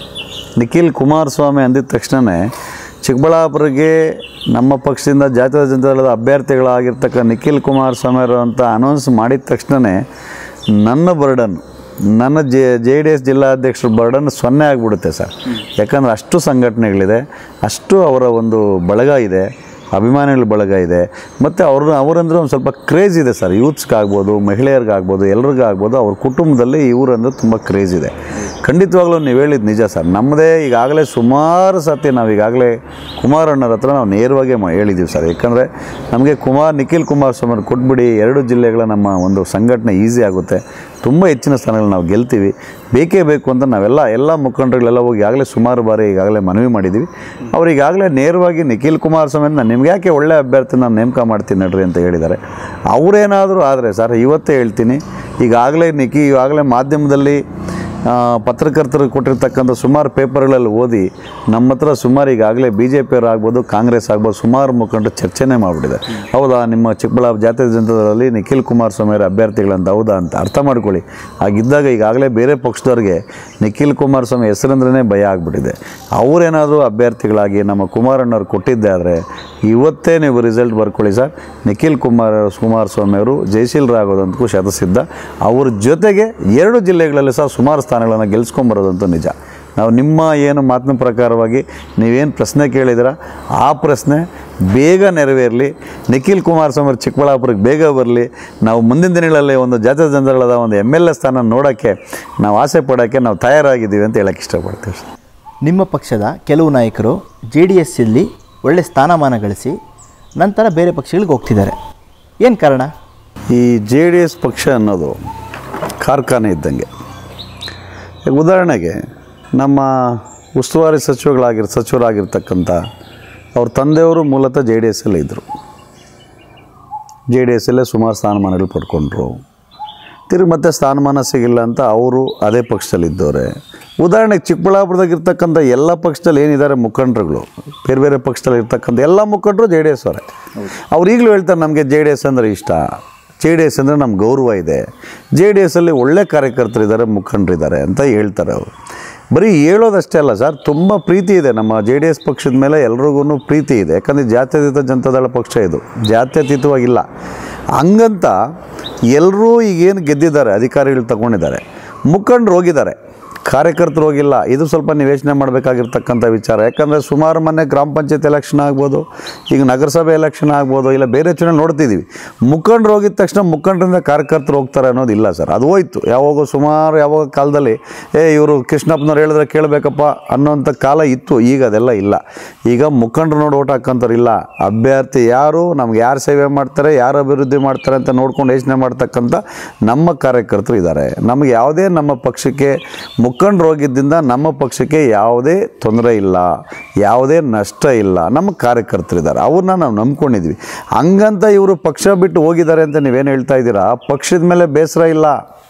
ನಿಖಿಲ್ ಕುಮಾರಸ್ವಾಮಿ ಅಂದಿದ ತಕ್ಷಣವೇ ಚಿಕ್ಕಬಳ್ಳಾಪುರಕ್ಕೆ ನಮ್ಮ ಪಕ್ಷದಿಂದ ಜಾತ್ಯತೀತ ಜನತಾದಳದ ಅಭ್ಯರ್ಥಿಗಳಾಗಿರ್ತಕ್ಕ ನಿಖಿಲ್ ಕುಮಾರಸ್ವಾಮಿ ಅವರು ಅಂತ ಅನೌನ್ಸ್ ಮಾಡಿದ ತಕ್ಷಣವೇ ನನ್ನ ಬರ್ಡನ್ ನನ್ನ ಜೆ ಜೆ ಡಿ ಎಸ್ ಜಿಲ್ಲಾಧ್ಯಕ್ಷರ ಬರ್ಡನ್ ಸೊನ್ನೆ ಆಗಿಬಿಡುತ್ತೆ ಸರ್ ಯಾಕಂದ್ರೆ ಅಷ್ಟು ಸಂಘಟನೆಗಳಿದೆ ಅಷ್ಟು ಅವರ ಒಂದು ಬಳಗ ಇದೆ ಅಭಿಮಾನಿಗಳ ಬಳಗ ಇದೆ ಮತ್ತು ಅವ್ರ ಅವರಂದ್ರೆ ಒಂದು ಸ್ವಲ್ಪ ಕ್ರೇಜ್ ಇದೆ ಸರ್ ಯೂತ್ಸ್ಗಾಗ್ಬೋದು ಮಹಿಳೆಯರಿಗಾಗ್ಬೋದು ಎಲ್ರಿಗಾಗ್ಬೋದು ಅವ್ರ ಕುಟುಂಬದಲ್ಲಿ ಇವರಂದ್ರೆ ತುಂಬ ಕ್ರೇಜ್ ಇದೆ ಖಂಡಿತವಾಗ್ಲೂ ನೀವು ಹೇಳಿದ್ದು ನಿಜ ಸರ್ ನಮ್ಮದೇ ಈಗಾಗಲೇ ಸುಮಾರು ಸತಿ ನಾವು ಈಗಾಗಲೇ ಕುಮಾರಣ್ಣರ ಹತ್ರ ನಾವು ನೇರವಾಗಿ ಮಾ ಹೇಳಿದ್ದೀವಿ ಸರ್ ಯಾಕಂದರೆ ನಮಗೆ ಕುಮಾರ್ ನಿಖಿಲ್ ಕುಮಾರಸ್ವಾಮಿ ಕೊಟ್ಬಿಡಿ ಎರಡು ಜಿಲ್ಲೆಗಳ ನಮ್ಮ ಒಂದು ಸಂಘಟನೆ ಈಸಿ ಆಗುತ್ತೆ ತುಂಬ ಹೆಚ್ಚಿನ ಸ್ಥಾನಗಳು ನಾವು ಗೆಲ್ತೀವಿ ಬೇಕೇ ಬೇಕು ಅಂತ ನಾವೆಲ್ಲ ಎಲ್ಲ ಮುಖಂಡರುಗಳೆಲ್ಲ ಹೋಗಿ ಈಗಾಗಲೇ ಸುಮಾರು ಬಾರಿ ಈಗಾಗಲೇ ಮನವಿ ಮಾಡಿದ್ದೀವಿ ಅವ್ರು ಈಗಾಗಲೇ ನೇರವಾಗಿ ನಿಖಿಲ್ ಕುಮಾರಸ್ವಾಮಿ ನಾನು ನಿಮ್ಗೆ ಯಾಕೆ ಒಳ್ಳೆ ಅಭ್ಯರ್ಥಿ ನಾನು ನೇಮಕ ಮಾಡ್ತೀನಿ ನಡ್ರಿ ಅಂತ ಹೇಳಿದ್ದಾರೆ ಅವರೇನಾದರೂ ಆದರೆ ಸರ್ ಇವತ್ತೇ ಹೇಳ್ತೀನಿ ಈಗಾಗಲೇ ನಿಖಿ ಈಗಾಗಲೇ ಮಾಧ್ಯಮದಲ್ಲಿ ಆ, ಪತ್ರಕರ್ತರು ಕೊಟ್ಟಿರ್ತಕ್ಕಂಥ ಸುಮಾರು ಪೇಪರ್ಗಳಲ್ಲಿ ಓದಿ ನಮ್ಮ ಹತ್ರ ಸುಮಾರು ಈಗಾಗಲೇ ಬಿ ಜೆ ಪಿಯವರು ಆಗ್ಬೋದು ಕಾಂಗ್ರೆಸ್ ಆಗ್ಬೋದು ಸುಮಾರು ಮುಖಂಡರು ಚರ್ಚೆನೇ ಮಾಡಿಬಿಟ್ಟಿದೆ ಹೌದಾ ನಿಮ್ಮ ಚಿಕ್ಕಬಳ್ಳಾಪುರ ಜಾತ್ಯತೀತ ಜನತಾದಳದಲ್ಲಿ ನಿಖಿಲ್ ಕುಮಾರಸ್ವಾಮಿ ಅವರ ಅಭ್ಯರ್ಥಿಗಳಂತ ಹೌದಾ ಅಂತ ಅರ್ಥ ಮಾಡ್ಕೊಳ್ಳಿ ಹಾಗಿದ್ದಾಗ ಈಗಾಗಲೇ ಬೇರೆ ಪಕ್ಷದವ್ರಿಗೆ ನಿಖಿಲ್ ಕುಮಾರಸ್ವಾಮಿ ಹೆಸರಂದ್ರೇ ಭಯ ಆಗಿಬಿಟ್ಟಿದೆ ಅವರೇನಾದರೂ ಅಭ್ಯರ್ಥಿಗಳಾಗಿ ನಮ್ಮ ಕುಮಾರಣ್ಣವ್ರು ಕೊಟ್ಟಿದ್ದೆ ಆದರೆ ಇವತ್ತೇ ನೀವು ರಿಸಲ್ಟ್ ಬರ್ಕೊಳ್ಳಿ ಸರ್ ನಿಖಿಲ್ ಕುಮಾರ್ ಕುಮಾರಸ್ವಾಮಿ ಅವರು ಜಯಶೀಲರಾಗೋದಂತೂ ಶತಸಿದ್ಧ ಅವ್ರ ಜೊತೆಗೆ ಎರಡು ಜಿಲ್ಲೆಗಳಲ್ಲಿ ಸಹ ಸುಮಾರು ಸ್ಥಾನಗಳನ್ನು ಗೆಲ್ಸ್ಕೊಂಬರೋದಂತೂ ನಿಜ ನಾವು ನಿಮ್ಮ ಏನು ಮಾತಿನ ಪ್ರಕಾರವಾಗಿ ನೀವೇನು ಪ್ರಶ್ನೆ ಕೇಳಿದಿರ ಆ ಪ್ರಶ್ನೆ ಬೇಗ ನೆರವೇರಲಿ ನಿಖಿಲ್ ಕುಮಾರಸ್ವಾಮಿ ಅವರು ಚಿಕ್ಕಬಳ್ಳಾಪುರಕ್ಕೆ ಬೇಗ ಬರಲಿ ನಾವು ಮುಂದಿನ ದಿನಗಳಲ್ಲಿ ಒಂದು ಜಾತ್ಯತೀತ ಜನತಾದಳದ ಒಂದು ಎಮ್ ಎಲ್ ಎ ಸ್ಥಾನ ನೋಡೋಕ್ಕೆ ನಾವು ಆಸೆ ಪಡೋಕ್ಕೆ ನಾವು ತಯಾರಾಗಿದ್ದೀವಿ ಅಂತ ಹೇಳಕ್ಕೆ ಇಷ್ಟಪಡ್ತೀವಿ ಸರ್ ನಿಮ್ಮ ಪಕ್ಷದ ಕೆಲವು ನಾಯಕರು ಜೆ ಡಿ ಎಸ್ಸಲ್ಲಿ ಒಳ್ಳೆ ಸ್ಥಾನಮಾನ ಗಳಿಸಿ ನಂತರ ಬೇರೆ ಪಕ್ಷಗಳಿಗೆ ಹೋಗ್ತಿದ್ದಾರೆ ಏನು ಕಾರಣ ಈ ಜೆ ಡಿ ಎಸ್ ಪಕ್ಷ ಅನ್ನೋದು ಕಾರ್ಖಾನೆ ಇದ್ದಂಗೆ ಈಗ ಉದಾಹರಣೆಗೆ ನಮ್ಮ ಉಸ್ತುವಾರಿ ಸಚಿವಗಳಾಗಿರ್ ಸಚಿವರಾಗಿರ್ತಕ್ಕಂಥ ಅವ್ರ ತಂದೆಯವರು ಮೂಲತಃ ಜೆ ಡಿ ಎಸ್ಸಲ್ಲೇ ಇದ್ದರು ಜೆ ಡಿ ಎಸ್ಸಲ್ಲೇ ಸುಮಾರು ಸ್ಥಾನಮಾನಗಳು ಪಡ್ಕೊಂಡ್ರು ತಿರುಗಿ ಮತ್ತೆ ಸ್ಥಾನಮಾನ ಸಿಗಿಲ್ಲ ಅಂತ ಅವರು ಅದೇ ಪಕ್ಷದಲ್ಲಿದ್ದವ್ರೆ ಉದಾಹರಣೆಗೆ ಚಿಕ್ಕಬಳ್ಳಾಪುರದಾಗ ಇರ್ತಕ್ಕಂಥ ಎಲ್ಲ ಪಕ್ಷದಲ್ಲಿ ಏನಿದ್ದಾರೆ ಮುಖಂಡರುಗಳು ಬೇರೆ ಬೇರೆ ಪಕ್ಷದಲ್ಲಿ ಇರ್ತಕ್ಕಂಥ ಎಲ್ಲ ಮುಖಂಡರು ಜೆ ಡಿ ಎಸ್ ಅವರೇ ಅವ್ರು ಈಗಲೂ ಹೇಳ್ತಾರೆ ನಮಗೆ ಜೆ ಡಿ ಎಸ್ ಅಂದರೆ ಇಷ್ಟ ಜೆ ಡಿ ಎಸ್ ಅಂದರೆ ನಮ್ಗೆ ಗೌರವ ಇದೆ ಜೆ ಡಿ ಎಸ್ಸಲ್ಲಿ ಒಳ್ಳೆ ಕಾರ್ಯಕರ್ತರಿದ್ದಾರೆ ಮುಖಂಡರಿದ್ದಾರೆ ಅಂತ ಹೇಳ್ತಾರೆ ಅವರು ಬರೀ ಹೇಳೋದಷ್ಟೇ ಅಲ್ಲ ಸರ್ ತುಂಬ ಪ್ರೀತಿ ಇದೆ ನಮ್ಮ ಜೆ ಡಿ ಎಸ್ ಪಕ್ಷದ ಮೇಲೆ ಎಲ್ರಿಗೂ ಪ್ರೀತಿ ಇದೆ ಯಾಕಂದರೆ ಜಾತ್ಯತೀತ ಜನತಾದಳ ಪಕ್ಷ ಇದು ಜಾತ್ಯತೀತವಾಗಿಲ್ಲ ಹಂಗಂತ ಎಲ್ಲರೂ ಈಗೇನು ಗೆದ್ದಿದ್ದಾರೆ ಅಧಿಕಾರಿಗಳು ತಗೊಂಡಿದ್ದಾರೆ ಮುಖಂಡರು ಹೋಗಿದ್ದಾರೆ ಕಾರ್ಯಕರ್ತರು ಹೋಗಿಲ್ಲ ಇದು ಸ್ವಲ್ಪ ನೀವು ಯೋಚನೆ ಮಾಡಬೇಕಾಗಿರ್ತಕ್ಕಂಥ ವಿಚಾರ ಯಾಕಂದರೆ ಸುಮಾರು ಮೊನ್ನೆ ಗ್ರಾಮ ಪಂಚಾಯತ್ ಎಲೆಕ್ಷನ್ ಆಗ್ಬೋದು ಈಗ ನಗರಸಭೆ ಎಲೆಕ್ಷನ್ ಆಗ್ಬೋದು ಇಲ್ಲ ಬೇರೆ ಚುನಾವಣೆ ನೋಡ್ತಿದ್ದೀವಿ ಮುಖಂಡರು ಹೋಗಿದ ತಕ್ಷಣ ಮುಖಂಡರಿಂದ ಕಾರ್ಯಕರ್ತರು ಹೋಗ್ತಾರೆ ಅನ್ನೋದು ಇಲ್ಲ ಸರ್ ಅದು ಹೋಯ್ತು ಯಾವಾಗ ಸುಮಾರು ಯಾವಾಗ ಕಾಲದಲ್ಲಿ ಏ ಇವರು ಕೃಷ್ಣಪ್ಪನವ್ರು ಹೇಳಿದ್ರೆ ಕೇಳಬೇಕಪ್ಪ ಅನ್ನೋಂಥ ಕಾಲ ಇತ್ತು ಈಗ ಅದೆಲ್ಲ ಇಲ್ಲ ಈಗ ಮುಖಂಡರು ನೋಡಿ ಓಟ್ ಹಾಕಂತಾರೆ ಇಲ್ಲ ಅಭ್ಯರ್ಥಿ ಯಾರು ನಮ್ಗೆ ಯಾರು ಸೇವೆ ಮಾಡ್ತಾರೆ ಯಾರು ಅಭಿವೃದ್ಧಿ ಮಾಡ್ತಾರೆ ಅಂತ ನೋಡ್ಕೊಂಡು ಯೋಚನೆ ಮಾಡ್ತಕ್ಕಂಥ ನಮ್ಮ ಕಾರ್ಯಕರ್ತರು ಇದ್ದಾರೆ ನಮಗೆ ಯಾವುದೇ ನಮ್ಮ ಪಕ್ಷಕ್ಕೆ ಮುಖಂಡರು ಹೋಗಿದ್ದರಿಂದ ನಮ್ಮ ಪಕ್ಷಕ್ಕೆ ಯಾವುದೇ ತೊಂದರೆ ಇಲ್ಲ ಯಾವುದೇ ನಷ್ಟ ಇಲ್ಲ ನಮ್ಮ ಕಾರ್ಯಕರ್ತರಿದ್ದಾರೆ ಅವ್ರನ್ನ ನಾವು ನಂಬ್ಕೊಂಡಿದ್ವಿ ಹಂಗಂತ ಇವರು ಪಕ್ಷ ಬಿಟ್ಟು ಹೋಗಿದ್ದಾರೆ ಅಂತ ನೀವೇನು ಹೇಳ್ತಾ ಇದ್ದೀರಾ ಪಕ್ಷದ ಮೇಲೆ ಬೇಸರ ಇಲ್ಲ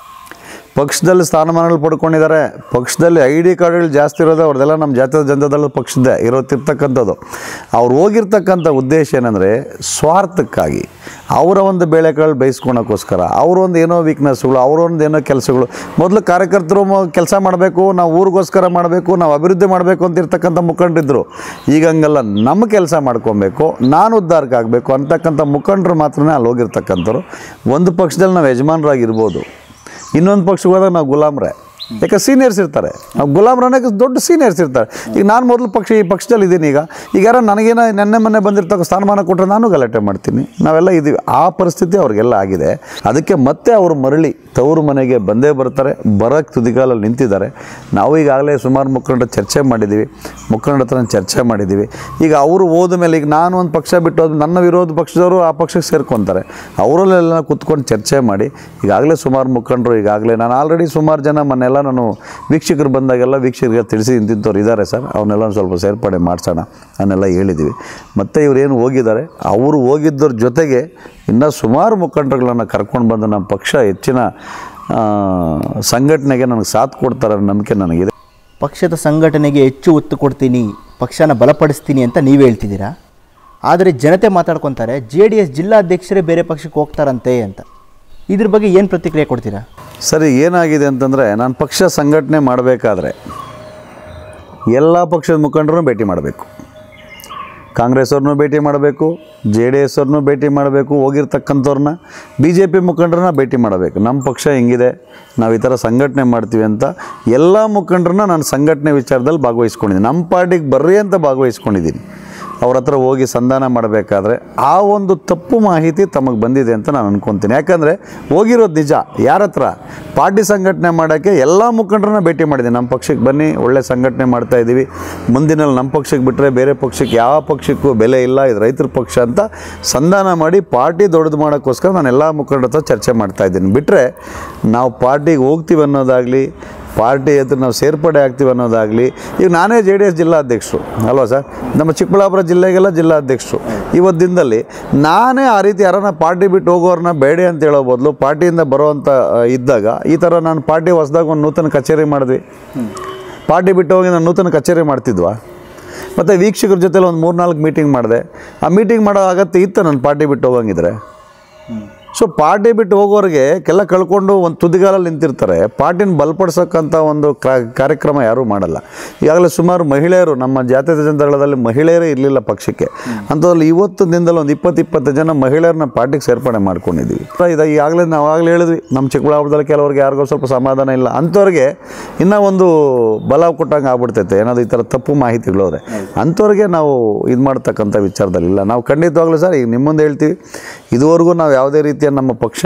ಪಕ್ಷದಲ್ಲಿ ಸ್ಥಾನಮಾನಗಳು ಪಡ್ಕೊಂಡಿದ್ದಾರೆ ಪಕ್ಷದಲ್ಲಿ ಐ ಡಿ ಕಾರ್ಡ್ಗಳು ಜಾಸ್ತಿ ಇರೋದು ಅವ್ರದ್ದೆಲ್ಲ ನಮ್ಮ ಜಾತ್ಯತೀತ ಜನತಾದಳದ ಪಕ್ಷದ್ದೇ ಇರೋತಿರ್ತಕ್ಕಂಥದ್ದು ಅವ್ರು ಹೋಗಿರ್ತಕ್ಕಂಥ ಉದ್ದೇಶ ಏನಂದರೆ ಸ್ವಾರ್ಥಕ್ಕಾಗಿ ಅವರ ಒಂದು ಬೆಳೆಗಳು ಬೇಯಿಸ್ಕೊಳಕ್ಕೋಸ್ಕರ ಅವರೊಂದು ಏನೋ ವೀಕ್ನೆಸ್ಗಳು ಅವರೊಂದು ಏನೋ ಕೆಲಸಗಳು ಮೊದಲು ಕಾರ್ಯಕರ್ತರು ಕೆಲಸ ಮಾಡಬೇಕು ನಾವು ಊರಿಗೋಸ್ಕರ ಮಾಡಬೇಕು ನಾವು ಅಭಿವೃದ್ಧಿ ಮಾಡಬೇಕು ಅಂತ ಇರ್ತಕ್ಕಂಥ ಮುಖಂಡರಿದ್ದರು ಈಗ ಹಂಗಲ್ಲ ನಮ್ಮ ಕೆಲಸ ಮಾಡ್ಕೊಬೇಕು ನಾನು ಉದ್ಧಾರಕ್ಕೆ ಆಗಬೇಕು ಅಂತಕ್ಕಂಥ ಮುಖಂಡರು ಮಾತ್ರನೇ ಅಲ್ಲಿ ಹೋಗಿರ್ತಕ್ಕಂಥವ್ರು ಒಂದು ಪಕ್ಷದಲ್ಲಿ ನಾವು ಯಜಮಾನರಾಗಿರ್ಬೋದು ಇನ್ನೊಂದು ಪಕ್ಷಕ್ಕೆ ಹೋದಾಗ ನಾವು ಗುಲಾಮ್ರೆ ಯಾಕೆ ಸೀನಿಯರ್ಸ್ ಇರ್ತಾರೆ ನಾವು ಗುಲಾಮ್ರು ಅನ್ನೋಕೆ ದೊಡ್ಡ ಸೀನಿಯರ್ಸ್ ಇರ್ತಾರೆ ಈಗ ನಾನು ಮೊದಲು ಪಕ್ಷ ಈ ಪಕ್ಷದಲ್ಲಿ ಇದ್ದೀನಿ ಈಗ ಈಗ ಯಾರೋ ನನಗೇನೋ ನೆನ್ನೆ ಮೊನ್ನೆ ಬಂದಿರ್ತಕ್ಕ ಸ್ಥಾನಮಾನ ಕೊಟ್ಟರೆ ನಾನು ಗಲಾಟೆ ಮಾಡ್ತೀನಿ ನಾವೆಲ್ಲ ಇದ್ದೀವಿ ಆ ಪರಿಸ್ಥಿತಿ ಅವ್ರಿಗೆಲ್ಲ ಆಗಿದೆ ಅದಕ್ಕೆ ಮತ್ತೆ ಅವರು ಮರಳಿ ತವರು ಮನೆಗೆ ಬಂದೇ ಬರ್ತಾರೆ ಬರೋಕ್ಕೆ ತುದಿಗಾಲಲ್ಲಿ ನಿಂತಿದ್ದಾರೆ ನಾವು ಈಗಾಗಲೇ ಸುಮಾರು ಮುಖಂಡರ ಚರ್ಚೆ ಮಾಡಿದ್ದೀವಿ ಮುಖಂಡರ ಹತ್ರ ಚರ್ಚೆ ಮಾಡಿದ್ದೀವಿ ಈಗ ಅವರು ಹೋದ ಮೇಲೆ ಈಗ ನಾನು ಒಂದು ಪಕ್ಷ ಬಿಟ್ಟು ಹೋದ್ ನನ್ನ ವಿರೋಧ ಪಕ್ಷದವರು ಆ ಪಕ್ಷಕ್ಕೆ ಸೇರ್ಕೊತಾರೆ ಅವರಲ್ಲೆಲ್ಲ ಕುತ್ಕೊಂಡು ಚರ್ಚೆ ಮಾಡಿ ಈಗಾಗಲೇ ಸುಮಾರು ಮುಖಂಡರು ಈಗಾಗಲೇ ನಾನು ಆಲ್ರೆಡಿ ಸುಮಾರು ಜನ ಮೊನ್ನೆಲ್ಲ ನಾನು ವೀಕ್ಷಕರು ಬಂದಾಗೆಲ್ಲ ವೀಕ್ಷಕರಿಗೆ ತಿಳಿಸಿ ಇಂತಿಂಥವ್ರು ಇದ್ದಾರೆ ಸರ್ ಅವನ್ನೆಲ್ಲ ಒಂದು ಸ್ವಲ್ಪ ಸೇರ್ಪಡೆ ಮಾಡಿಸೋಣ ಅನ್ನೆಲ್ಲ ಹೇಳಿದ್ದೀವಿ ಮತ್ತು ಇವರೇನು ಹೋಗಿದ್ದಾರೆ ಅವರು ಹೋಗಿದ್ದವ್ರ ಜೊತೆಗೆ ಇನ್ನೂ ಸುಮಾರು ಮುಖಂಡರುಗಳನ್ನು ಕರ್ಕೊಂಡು ಬಂದು ನಮ್ಮ ಪಕ್ಷ ಹೆಚ್ಚಿನ ಆ, ಸಂಘಟನೆಗೆ ನನಗೆ ಸಾಥ್ ಕೊಡ್ತಾರೆ ಅನ್ನೋ ನಂಬಿಕೆ ನನಗಿದೆ ಪಕ್ಷದ ಸಂಘಟನೆಗೆ ಹೆಚ್ಚು ಒತ್ತು ಕೊಡ್ತೀನಿ ಪಕ್ಷನ ಬಲಪಡಿಸ್ತೀನಿ ಅಂತ ನೀವು ಹೇಳ್ತಿದ್ದೀರಾ ಆದರೆ ಜನತೆ ಮಾತಾಡ್ಕೊತಾರೆ ಜೆ ಡಿ ಎಸ್ ಜಿಲ್ಲಾಧ್ಯಕ್ಷರೇ ಬೇರೆ ಪಕ್ಷಕ್ಕೆ ಹೋಗ್ತಾರಂತೆ ಅಂತ ಇದ್ರ ಬಗ್ಗೆ ಏನು ಪ್ರತಿಕ್ರಿಯೆ ಕೊಡ್ತೀರಾ ಸರಿ ಏನಾಗಿದೆ ಅಂತಂದರೆ ನಾನು ಪಕ್ಷ ಸಂಘಟನೆ ಮಾಡಬೇಕಾದ್ರೆ ಎಲ್ಲ ಪಕ್ಷದ ಮುಖಂಡರನ್ನು ಭೇಟಿ ಮಾಡಬೇಕು ಕಾಂಗ್ರೆಸ್ ಅವ್ರನ್ನೂ ಭೇಟಿ ಮಾಡಬೇಕು ಜೆ ಡಿ ಎಸ್ ಅವ್ರನ್ನೂ ಭೇಟಿ ಮಾಡಬೇಕು ಹೋಗಿರ್ತಕ್ಕಂಥವ್ರನ್ನ ಬಿ ಜೆ ಪಿ ಮುಖಂಡರನ್ನ ಭೇಟಿ ಮಾಡಬೇಕು ನಮ್ಮ ಪಕ್ಷ ಹಿಂಗಿದೆ ನಾವು ಈ ಥರ ಸಂಘಟನೆ ಮಾಡ್ತೀವಿ ಅಂತ ಎಲ್ಲ ಮುಖಂಡರನ್ನ ನಾನು ಸಂಘಟನೆ ವಿಚಾರದಲ್ಲಿ ಭಾಗವಹಿಸ್ಕೊಂಡಿದ್ದೀನಿ ನಮ್ಮ ಪಾರ್ಟಿಗೆ ಬರ್ರಿ ಅಂತ ಭಾಗವಹಿಸ್ಕೊಂಡಿದ್ದೀನಿ ಅವ್ರ ಹತ್ರ ಹೋಗಿ ಸಂಧಾನ ಮಾಡಬೇಕಾದ್ರೆ ಆ ಒಂದು ತಪ್ಪು ಮಾಹಿತಿ ತಮಗೆ ಬಂದಿದೆ ಅಂತ ನಾನು ಅನ್ಕೊತೀನಿ ಯಾಕಂದರೆ ಹೋಗಿರೋದು ನಿಜ ಯಾರ ಹತ್ರ ಪಾರ್ಟಿ ಸಂಘಟನೆ ಮಾಡೋಕ್ಕೆ ಎಲ್ಲ ಮುಖಂಡರನ್ನ ಭೇಟಿ ಮಾಡಿದ್ದೀನಿ ನಮ್ಮ ಪಕ್ಷಕ್ಕೆ ಬನ್ನಿ ಒಳ್ಳೆ ಸಂಘಟನೆ ಮಾಡ್ತಾ ಇದ್ದೀವಿ ಮುಂದಿನಲ್ಲಿ ನಮ್ಮ ಪಕ್ಷಕ್ಕೆ ಬಿಟ್ಟರೆ ಬೇರೆ ಪಕ್ಷಕ್ಕೆ ಯಾವ ಪಕ್ಷಕ್ಕೂ ಬೆಲೆ ಇಲ್ಲ ಇದು ರೈತರ ಪಕ್ಷ ಅಂತ ಸಂಧಾನ ಮಾಡಿ ಪಾರ್ಟಿ ದೊಡ್ಡದು ಮಾಡೋಕ್ಕೋಸ್ಕರ ನಾನು ಎಲ್ಲ ಮುಖಂಡರ ಹತ್ರ ಚರ್ಚೆ ಮಾಡ್ತಾ ಇದ್ದೀನಿ ಬಿಟ್ಟರೆ ನಾವು ಪಾರ್ಟಿಗೆ ಹೋಗ್ತೀವಿ ಅನ್ನೋದಾಗಲಿ ಪಾರ್ಟಿ ಹತ್ರ ನಾವು ಸೇರ್ಪಡೆ ಆಗ್ತೀವಿ ಅನ್ನೋದಾಗಲಿ ಈಗ ನಾನೇ ಜೆ ಡಿ ಎಸ್ ಜಿಲ್ಲಾಧ್ಯಕ್ಷರು ಅಲ್ವಾ ಸರ್ ನಮ್ಮ ಚಿಕ್ಕಬಳ್ಳಾಪುರ ಜಿಲ್ಲೆಗೆಲ್ಲ ಜಿಲ್ಲಾಧ್ಯಕ್ಷರು ಇವತ್ತು ದಿನದಲ್ಲಿ ನಾನೇ ಆ ರೀತಿ ಯಾರನ್ನ ಪಾರ್ಟಿ ಬಿಟ್ಟು ಹೋಗೋರನ್ನ ಬೇಡ ಅಂತ ಹೇಳೋ ಬದಲು ಪಾರ್ಟಿಯಿಂದ ಬರೋವಂಥ ಆ, ಇದ್ದಾಗ ಈ ಥರ ನಾನು ಪಾರ್ಟಿ ಹೊಸ್ದಾಗ ಒಂದು ನೂತನ ಕಚೇರಿ ಮಾಡಿದ್ವಿ ಪಾರ್ಟಿ ಬಿಟ್ಟು ಹೋಗಿ ನಾನು ನೂತನ ಕಚೇರಿ ಮಾಡ್ತಿದ್ವಾ ಮತ್ತು ವೀಕ್ಷಕರ ಜೊತೆಲಿ ಒಂದು ಮೂರು ನಾಲ್ಕು ಮೀಟಿಂಗ್ ಮಾಡಿದೆ ಆ ಮೀಟಿಂಗ್ ಮಾಡೋ ಅಗತ್ಯ ಇತ್ತು ನಾನು ಪಾರ್ಟಿ ಬಿಟ್ಟು ಹೋಗಂಗಿದ್ರೆ ಸೊ ಪಾರ್ಟಿ ಬಿಟ್ಟು ಹೋಗೋರಿಗೆ ಕೆಲ ಕಳ್ಕೊಂಡು ಒಂದು ತುದಿಗಾಲಲ್ಲಿ ನಿಂತಿರ್ತಾರೆ ಪಾರ್ಟಿನ ಬಲಪಡಿಸೋಕ್ಕಂಥ ಒಂದು ಕ್ರಾ- ಕಾರ್ಯಕ್ರಮ ಯಾರೂ ಮಾಡಲ್ಲ ಈಗಾಗಲೇ ಸುಮಾರು ಮಹಿಳೆಯರು ನಮ್ಮ ಜಾತ್ಯತೀತ ಜನತಾದಳದಲ್ಲಿ ಮಹಿಳೆಯರೇ ಇರಲಿಲ್ಲ ಪಕ್ಷಕ್ಕೆ ಅಂಥದ್ರಲ್ಲಿ ಇವತ್ತು ದಿನದಲ್ಲಿ ಒಂದು ಇಪ್ಪತ್ತು ಇಪ್ಪತ್ತು ಜನ ಮಹಿಳೆಯರನ್ನ ಪಾರ್ಟಿಗೆ ಸೇರ್ಪಡೆ ಮಾಡ್ಕೊಂಡಿದ್ದೀವಿ ಇದು ಈಗಾಗಲೇ ನಾವು ಆಗಲೇ ಹೇಳಿದ್ವಿ ನಮ್ಮ ಚಿಕ್ಕಬಳ್ಳಾಪುರದಲ್ಲಿ ಕೆಲವ್ರಿಗೆ ಯಾರಿಗೋ ಸ್ವಲ್ಪ ಸಮಾಧಾನ ಇಲ್ಲ ಅಂಥವ್ರಿಗೆ ಇನ್ನೂ ಒಂದು ಬಲ ಕೊಟ್ಟಂಗೆ ಆಗ್ಬಿಡ್ತೈತೆ ಏನಾದ್ರು ಈ ಥರ ತಪ್ಪು ಮಾಹಿತಿಗಳವ್ರೆ ಅಂಥವ್ರಿಗೆ ನಾವು ಇದು ಮಾಡ್ತಕ್ಕಂಥ ವಿಚಾರದಲ್ಲಿ ಇಲ್ಲ ನಾವು ಖಂಡಿತವಾಗ್ಲೂ ಸರ್ ಈಗ ನಿಮ್ಮ ಮುಂದೆ ಹೇಳ್ತೀವಿ ಇದುವರೆಗೂ ನಾವು ಯಾವುದೇ ರೀತಿಯ ನಮ್ಮ ಪಕ್ಷ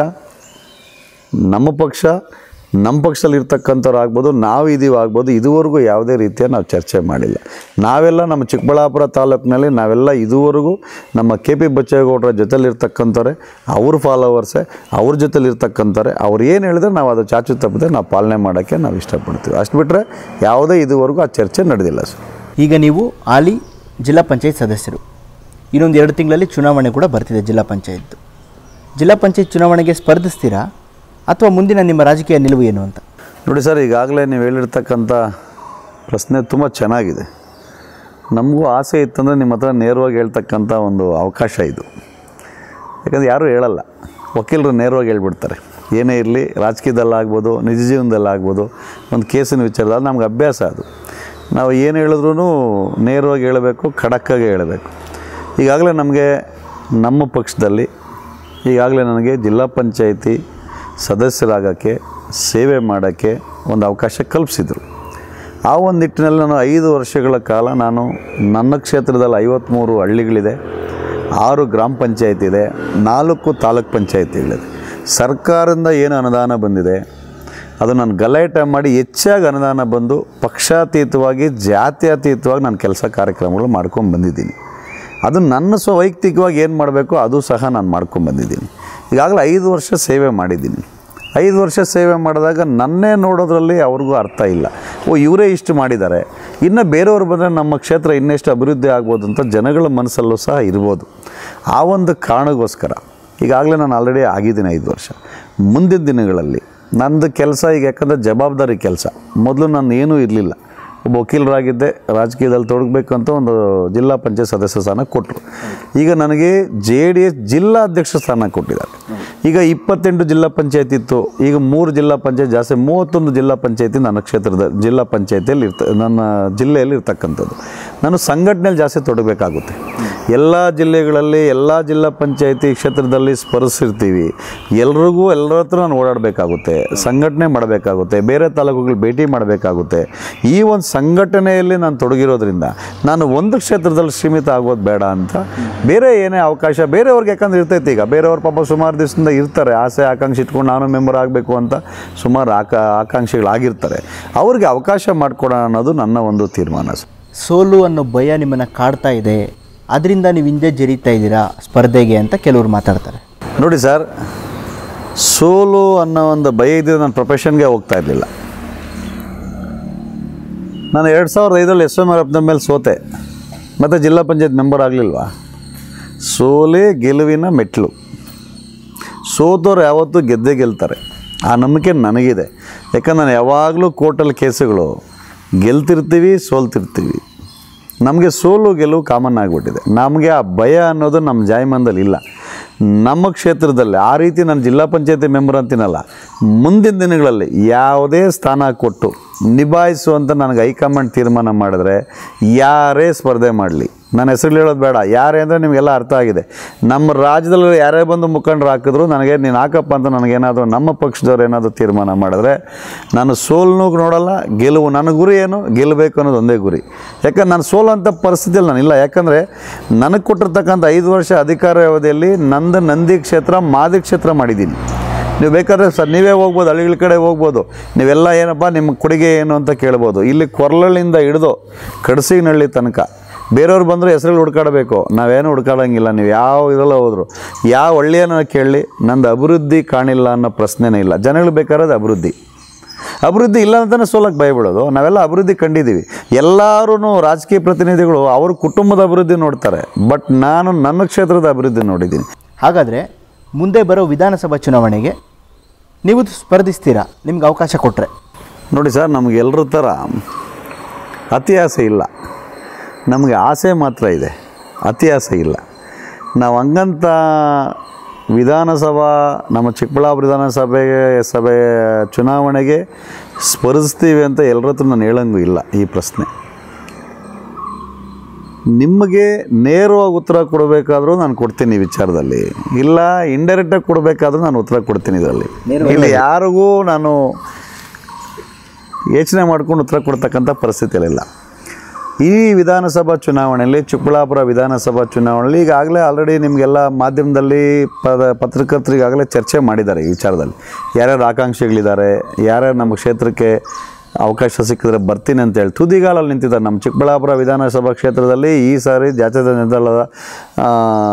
ನಮ್ಮ ಪಕ್ಷ ನಮ್ಮ ಪಕ್ಷದಲ್ಲಿ ಇರ್ತಕ್ಕಂಥವ್ರು ಆಗ್ಬೋದು ನಾವು ಇದೀವಿ ಆಗ್ಬೋದು ಇದುವರೆಗೂ ಯಾವುದೇ ರೀತಿಯ ನಾವು ಚರ್ಚೆ ಮಾಡಿಲ್ಲ ನಾವೆಲ್ಲ ನಮ್ಮ ಚಿಕ್ಕಬಳ್ಳಾಪುರ ತಾಲೂಕಿನಲ್ಲಿ ನಾವೆಲ್ಲ ಇದುವರೆಗೂ ನಮ್ಮ ಕೆ ಪಿ ಬಚ್ಚೇಗೌಡರ ಜೊತೆಲಿರ್ತಕ್ಕಂಥವ್ರೆ ಅವ್ರ ಫಾಲೋವರ್ಸೆ ಅವ್ರ ಜೊತೆಲಿರ್ತಕ್ಕಂಥವ್ರೆ ಅವ್ರು ಏನು ಹೇಳಿದ್ರೆ ನಾವು ಅದು ಚಾಚು ತಪ್ಪದೆ ನಾವು ಪಾಲನೆ ಮಾಡೋಕ್ಕೆ ನಾವು ಇಷ್ಟಪಡ್ತೀವಿ ಅಷ್ಟು ಬಿಟ್ಟರೆ ಯಾವುದೇ ಇದುವರೆಗೂ ಆ ಚರ್ಚೆ ನಡೆದಿಲ್ಲ ಸರ್ ಈಗ ನೀವು ಹಾಲಿ ಜಿಲ್ಲಾ ಪಂಚಾಯತ್ ಸದಸ್ಯರು ಇನ್ನೊಂದು ಎರಡು ತಿಂಗಳಲ್ಲಿ ಚುನಾವಣೆ ಕೂಡ ಬರ್ತಿದೆ ಜಿಲ್ಲಾ ಪಂಚಾಯತ್ ಜಿಲ್ಲಾ ಪಂಚಾಯತ್ ಚುನಾವಣೆಗೆ ಸ್ಪರ್ಧಿಸ್ತೀರಾ ಅಥವಾ ಮುಂದಿನ ನಿಮ್ಮ ರಾಜಕೀಯ ನಿಲುವು ಏನು ಅಂತ ನೋಡಿ ಸರ್ ಈಗಾಗಲೇ ನೀವು ಹೇಳಿರ್ತಕ್ಕಂಥ ಪ್ರಶ್ನೆ ತುಂಬ ಚೆನ್ನಾಗಿದೆ ನಮಗೂ ಆಸೆ ಇತ್ತಂದರೆ ನಿಮ್ಮ ಹತ್ರ ನೇರವಾಗಿ ಹೇಳ್ತಕ್ಕಂಥ ಒಂದು ಅವಕಾಶ ಇದು ಯಾಕಂದರೆ ಯಾರೂ ಹೇಳಲ್ಲ ವಕೀಲರು ನೇರವಾಗಿ ಹೇಳ್ಬಿಡ್ತಾರೆ ಏನೇ ಇರಲಿ ರಾಜಕೀಯದಲ್ಲಾಗ್ಬೋದು ನಿಜ ಜೀವನದಲ್ಲಾಗ್ಬೋದು ಒಂದು ಕೇಸಿನ ವಿಚಾರದಲ್ಲಿ ನಮ್ಗೆ ಅಭ್ಯಾಸ ಅದು ನಾವು ಏನು ಹೇಳಿದ್ರೂ ನೇರವಾಗಿ ಹೇಳಬೇಕು ಖಡಕ್ಕಾಗಿ ಹೇಳಬೇಕು ಈಗಾಗಲೇ ನಮಗೆ ನಮ್ಮ ಪಕ್ಷದಲ್ಲಿ ಈಗಾಗಲೇ ನನಗೆ ಜಿಲ್ಲಾ ಪಂಚಾಯಿತಿ ಸದಸ್ಯರಾಗೋಕ್ಕೆ ಸೇವೆ ಮಾಡೋಕ್ಕೆ ಒಂದು ಅವಕಾಶ ಕಲ್ಪಿಸಿದರು ಆ ಒಂದು ನಿಟ್ಟಿನಲ್ಲಿ ನಾನು ಐದು ವರ್ಷಗಳ ಕಾಲ ನಾನು ನನ್ನ ಕ್ಷೇತ್ರದಲ್ಲಿ ಐವತ್ತ್ಮೂರು ಹಳ್ಳಿಗಳಿದೆ ಆರು ಗ್ರಾಮ ಪಂಚಾಯತ್ ಇದೆ ನಾಲ್ಕು ತಾಲೂಕ್ ಪಂಚಾಯತಿಗಳಿದೆ ಸರ್ಕಾರದಿಂದ ಏನು ಅನುದಾನ ಬಂದಿದೆ ಅದು ನಾನು ಗಲಾಟೆ ಮಾಡಿ ಹೆಚ್ಚಾಗಿ ಅನುದಾನ ಬಂದು ಪಕ್ಷಾತೀತವಾಗಿ ಜಾತ್ಯತೀತವಾಗಿ ನಾನು ಕೆಲಸ ಕಾರ್ಯಕ್ರಮಗಳು ಮಾಡ್ಕೊಂಡು ಬಂದಿದ್ದೀನಿ ಅದು ನನ್ನ ಸ್ವ ವೈಯಕ್ತಿಕವಾಗಿ ಏನು ಮಾಡಬೇಕು ಅದು ಸಹ ನಾನು ಮಾಡ್ಕೊಂಡು ಬಂದಿದ್ದೀನಿ ಈಗಾಗಲೇ ಐದು ವರ್ಷ ಸೇವೆ ಮಾಡಿದ್ದೀನಿ ಐದು ವರ್ಷ ಸೇವೆ ಮಾಡಿದಾಗ ನನ್ನೇ ನೋಡೋದ್ರಲ್ಲಿ ಅವ್ರಿಗೂ ಅರ್ಥ ಇಲ್ಲ ಓ ಇವರೇ ಇಷ್ಟು ಮಾಡಿದ್ದಾರೆ ಇನ್ನು ಬೇರೆಯವ್ರು ಬಂದರೆ ನಮ್ಮ ಕ್ಷೇತ್ರ ಇನ್ನೆಷ್ಟು ಅಭಿವೃದ್ಧಿ ಆಗ್ಬೋದು ಅಂತ ಜನಗಳ ಮನಸ್ಸಲ್ಲೂ ಸಹ ಇರ್ಬೋದು ಆ ಒಂದು ಕಾರಣಕ್ಕೋಸ್ಕರ ಈಗಾಗಲೇ ನಾನು ಆಲ್ರೆಡಿ ಆಗಿದ್ದೀನಿ ಐದು ವರ್ಷ ಮುಂದಿನ ದಿನಗಳಲ್ಲಿ ನಂದು ಕೆಲಸ ಈಗ ಯಾಕಂದರೆ ಜವಾಬ್ದಾರಿ ಕೆಲಸ ಮೊದಲು ನಾನು ಏನೂ ಇರಲಿಲ್ಲ ಒಬ್ಬ ವಕೀಲರಾಗಿದ್ದೆ ರಾಜಕೀಯದಲ್ಲಿ ತೊಡಗಬೇಕು ಅಂತ ಒಂದು ಜಿಲ್ಲಾ ಪಂಚಾಯತ್ ಸದಸ್ಯ ಸ್ಥಾನ ಕೊಟ್ಟರು ಈಗ ನನಗೆ ಜೆ ಡಿ ಎಸ್ ಜಿಲ್ಲಾ ಅಧ್ಯಕ್ಷ ಸ್ಥಾನ ಕೊಟ್ಟಿದ್ದಾರೆ ಈಗ ಇಪ್ಪತ್ತೆಂಟು ಜಿಲ್ಲಾ ಪಂಚಾಯತ್ ಇತ್ತು ಈಗ ಮೂರು ಜಿಲ್ಲಾ ಪಂಚಾಯತ್ ಜಾಸ್ತಿ ಮೂವತ್ತೊಂದು ಜಿಲ್ಲಾ ಪಂಚಾಯತಿ ನನ್ನ ಕ್ಷೇತ್ರದ ಜಿಲ್ಲಾ ಪಂಚಾಯತಿಯಲ್ಲಿ ಇರ್ತ ನನ್ನ ಜಿಲ್ಲೆಯಲ್ಲಿ ಇರ್ತಕ್ಕಂಥದ್ದು ನಾನು ಸಂಘಟನೆಯಲ್ಲಿ ಜಾಸ್ತಿ ತೊಡಗಬೇಕಾಗುತ್ತೆ ಎಲ್ಲ ಜಿಲ್ಲೆಗಳಲ್ಲಿ ಎಲ್ಲ ಜಿಲ್ಲಾ ಪಂಚಾಯತಿ ಕ್ಷೇತ್ರದಲ್ಲಿ ಸ್ಪರ್ಧಿಸಿರ್ತೀವಿ ಎಲ್ರಿಗೂ ಎಲ್ಲರ ಹತ್ರ ನಾನು ಓಡಾಡಬೇಕಾಗುತ್ತೆ ಸಂಘಟನೆ ಮಾಡಬೇಕಾಗುತ್ತೆ ಬೇರೆ ತಾಲೂಕುಗಳು ಭೇಟಿ ಮಾಡಬೇಕಾಗುತ್ತೆ ಈ ಒಂದು ಸಂಘಟನೆಯಲ್ಲಿ ನಾನು ತೊಡಗಿರೋದ್ರಿಂದ ನಾನು ಒಂದು ಕ್ಷೇತ್ರದಲ್ಲಿ ಸೀಮಿತ ಆಗೋದು ಬೇಡ ಅಂತ ಬೇರೆ ಏನೇ ಅವಕಾಶ ಬೇರೆಯವ್ರಿಗೆ ಯಾಕಂದ್ರೆ ಇರ್ತೈತೆ ಈಗ ಬೇರೆಯವ್ರ ಪಾಪ ಸುಮಾರು ದಿವಸದಿಂದ ಇರ್ತಾರೆ ಆಸೆ ಆಕಾಂಕ್ಷೆ ಇಟ್ಕೊಂಡು ನಾನು ಮೆಂಬರ್ ಆಗಬೇಕು ಅಂತ ಸುಮಾರು ಆಕಾ ಆಕಾಂಕ್ಷಿಗಳಾಗಿರ್ತಾರೆ ಅವ್ರಿಗೆ ಅವಕಾಶ ಮಾಡಿಕೊಡೋಣ ಅನ್ನೋದು ನನ್ನ ಒಂದು ತೀರ್ಮಾನ ಸರ್ ಸೋಲು ಅನ್ನೋ ಭಯ ನಿಮ್ಮನ್ನು ಕಾಡ್ತಾ ಇದೆ ಅದರಿಂದ ನೀವು ಹಿಂದೆ ಜರೀತಾ ಇದ್ದೀರಾ ಸ್ಪರ್ಧೆಗೆ ಅಂತ ಕೆಲವರು ಮಾತಾಡ್ತಾರೆ ನೋಡಿ ಸರ್ ಸೋಲು ಅನ್ನೋ ಒಂದು ಭಯ ಇದ್ದರೆ ನಾನು ಪ್ರೊಫೆಷನ್ಗೆ ಹೋಗ್ತಾ ಇರಲಿಲ್ಲ ನಾನು ಎರಡು ಸಾವಿರದ ಐದರಲ್ಲಿ ಎಸ್ ಎಮ್ ಆರ್ ಎಫ್ನ ಮೇಲೆ ಸೋತೆ ಮತ್ತು ಜಿಲ್ಲಾ ಪಂಚಾಯತ್ ಮೆಂಬರ್ ಆಗಲಿಲ್ವಾ ಸೋಲೇ ಗೆಲುವಿನ ಮೆಟ್ಲು ಸೋತವ್ರು ಯಾವತ್ತೂ ಗೆದ್ದೇ ಗೆಲ್ತಾರೆ ಆ ನಂಬಿಕೆ ನನಗಿದೆ ಯಾಕಂದ್ರೆ ನಾನು ಯಾವಾಗಲೂ ಕೋರ್ಟಲ್ಲಿ ಕೇಸುಗಳು ಗೆಲ್ತಿರ್ತೀವಿ ಸೋಲ್ತಿರ್ತೀವಿ ನಮಗೆ ಸೋಲು ಗೆಲುವು ಕಾಮನ್ ಆಗಿಬಿಟ್ಟಿದೆ ನಮಗೆ ಆ ಭಯ ಅನ್ನೋದು ನಮ್ಮ ಜಾಯಮಾನದಲ್ಲಿ ಇಲ್ಲ ನಮ್ಮ ಕ್ಷೇತ್ರದಲ್ಲಿ ಆ ರೀತಿ ನಾನು ಜಿಲ್ಲಾ ಪಂಚಾಯತಿ ಮೆಂಬರ್ ಅಂತೀನಲ್ಲ ಮುಂದಿನ ದಿನಗಳಲ್ಲಿ ಯಾವುದೇ ಸ್ಥಾನ ಕೊಟ್ಟು ನಿಭಾಯಿಸುವಂತ ನನಗೆ ಹೈಕಮಾಂಡ್ ತೀರ್ಮಾನ ಮಾಡಿದ್ರೆ ಯಾರೇ ಸ್ಪರ್ಧೆ ಮಾಡಲಿ ನನ್ನ ಹೆಸರು ಹೇಳೋದು ಬೇಡ ಯಾರೇ ಅಂದರೆ ನಿಮಗೆಲ್ಲ ಅರ್ಥ ಆಗಿದೆ ನಮ್ಮ ರಾಜ್ಯದಲ್ಲಿ ಯಾರೇ ಬಂದು ಮುಖಂಡರು ಹಾಕಿದ್ರು ನನಗೆ ನೀನು ಹಾಕಪ್ಪ ಅಂತ ನನಗೇನಾದರೂ ನಮ್ಮ ಪಕ್ಷದವ್ರು ಏನಾದರೂ ತೀರ್ಮಾನ ಮಾಡಿದ್ರೆ ನಾನು ಸೋಲ್ನೂ ನೋಡಲ್ಲ ಗೆಲುವು ನನ್ನ ಗುರಿ ಏನು ಗೆಲ್ಲಬೇಕು ಅನ್ನೋದು ಒಂದೇ ಗುರಿ ಯಾಕಂದ್ರೆ ನಾನು ಸೋಲುವಂಥ ಪರಿಸ್ಥಿತಿಯಲ್ಲಿ ನಾನು ಇಲ್ಲ ಯಾಕಂದರೆ ನನಗೆ ಕೊಟ್ಟಿರ್ತಕ್ಕಂಥ ಐದು ವರ್ಷ ಅಧಿಕಾರ ಅವಧಿಯಲ್ಲಿ ನಂದು ನಂದಿ ಕ್ಷೇತ್ರ ಮಾದಿ ಕ್ಷೇತ್ರ ಮಾಡಿದ್ದೀನಿ ನೀವು ಬೇಕಾದ್ರೆ ಸರ್ ನೀವೇ ಹೋಗ್ಬೋದು ಹಳ್ಳಿಗಳ ಕಡೆ ಹೋಗ್ಬೋದು ನೀವೆಲ್ಲ ಏನಪ್ಪ ನಿಮ್ಮ ಕೊಡುಗೆ ಏನು ಅಂತ ಕೇಳ್ಬೋದು ಇಲ್ಲಿ ಕೊರ್ಲಳ್ಳಿಂದ ಹಿಡಿದು ಕಡಸಿನಹಳ್ಳಿ ತನಕ ಬೇರೆಯವ್ರು ಬಂದರೆ ಹೆಸರುಗಳು ಹುಡ್ಕಾಡಬೇಕು ನಾವೇನು ಹುಡ್ಕಾಡಂಗಿಲ್ಲ ನೀವು ಯಾವ ಇದರಲ್ಲ ಹೋದ್ರು ಯಾವ ಹಳ್ಳಿಯನ್ನ ಕೇಳಿ ನಂದು ಅಭಿವೃದ್ಧಿ ಕಾಣಿಲ್ಲ ಅನ್ನೋ ಪ್ರಶ್ನೆನೇ ಇಲ್ಲ ಜನಗಳು ಬೇಕಾದ್ರೆ ಅಭಿವೃದ್ಧಿ ಅಭಿವೃದ್ಧಿ ಇಲ್ಲ ಅಂತಲೇ ಸೋಲಕ್ಕೆ ಭಯಬಿಡೋದು ನಾವೆಲ್ಲ ಅಭಿವೃದ್ಧಿ ಕಂಡಿದ್ದೀವಿ ಎಲ್ಲರೂ ರಾಜಕೀಯ ಪ್ರತಿನಿಧಿಗಳು ಅವ್ರ ಕುಟುಂಬದ ಅಭಿವೃದ್ಧಿ ನೋಡ್ತಾರೆ ಬಟ್ ನಾನು ನನ್ನ ಕ್ಷೇತ್ರದ ಅಭಿವೃದ್ಧಿ ನೋಡಿದ್ದೀನಿ ಹಾಗಾದರೆ ಮುಂದೆ ಬರೋ ವಿಧಾನಸಭಾ ಚುನಾವಣೆಗೆ ನೀವು ಸ್ಪರ್ಧಿಸ್ತೀರಾ ನಿಮ್ಗೆ ಅವಕಾಶ ಕೊಟ್ಟರೆ ನೋಡಿ ಸರ್ ನಮ್ಗೆ ಎಲ್ಲರ ಥರ ಅತಿ ಆಸೆ ಇಲ್ಲ ನಮಗೆ ಆಸೆ ಮಾತ್ರ ಇದೆ ಅತಿ ಆಸೆ ಇಲ್ಲ ನಾವು ಹಂಗಂತ ವಿಧಾನಸಭಾ ನಮ್ಮ ಚಿಕ್ಕಬಳ್ಳಾಪುರ ವಿಧಾನಸಭೆ ಸಭೆ ಚುನಾವಣೆಗೆ ಸ್ಪರ್ಧಿಸ್ತೀವಿ ಅಂತ ಎಲ್ಲರ ಹತ್ರ ನಾನು ಹೇಳಂಗೂ ಇಲ್ಲ ಈ ಪ್ರಶ್ನೆ ನಿಮಗೆ ನೇರವಾಗಿ ಉತ್ತರ ಕೊಡಬೇಕಾದ್ರೂ ನಾನು ಕೊಡ್ತೀನಿ ಈ ವಿಚಾರದಲ್ಲಿ ಇಲ್ಲ ಇಂಡೈರೆಕ್ಟಾಗಿ ಕೊಡಬೇಕಾದ್ರೂ ನಾನು ಉತ್ತರ ಕೊಡ್ತೀನಿ ಇದರಲ್ಲಿ ಇಲ್ಲಿ ಯಾರಿಗೂ ನಾನು ಯೋಚನೆ ಮಾಡ್ಕೊಂಡು ಉತ್ತರ ಕೊಡ್ತಕ್ಕಂಥ ಪರಿಸ್ಥಿತಿಯಲ್ಲಿಲ್ಲ ಈ ವಿಧಾನಸಭಾ ಚುನಾವಣೆಯಲ್ಲಿ ಚಿಕ್ಕಬಳ್ಳಾಪುರ ವಿಧಾನಸಭಾ ಚುನಾವಣೆಯಲ್ಲಿ ಈಗಾಗಲೇ ಆಲ್ರೆಡಿ ನಿಮಗೆಲ್ಲ ಮಾಧ್ಯಮದಲ್ಲಿ ಪದ ಪತ್ರಕರ್ತರು ಈಗಾಗಲೇ ಚರ್ಚೆ ಮಾಡಿದ್ದಾರೆ ಈ ವಿಚಾರದಲ್ಲಿ ಯಾರ್ಯಾರು ಆಕಾಂಕ್ಷಿಗಳಿದ್ದಾರೆ ಯಾರ್ಯಾರು ನಮ್ಮ ಕ್ಷೇತ್ರಕ್ಕೆ ಅವಕಾಶ ಸಿಕ್ಕಿದ್ರೆ ಬರ್ತೀನಿ ಅಂತೇಳಿ ತುದಿಗಾಲಲ್ಲಿ ನಿಂತಿದ್ದಾರೆ ನಮ್ಮ ಚಿಕ್ಕಬಳ್ಳಾಪುರ ವಿಧಾನಸಭಾ ಕ್ಷೇತ್ರದಲ್ಲಿ ಈ ಸಾರಿ ಜಾತ್ಯತ ನಿರ್ಧಾರದ ಆ,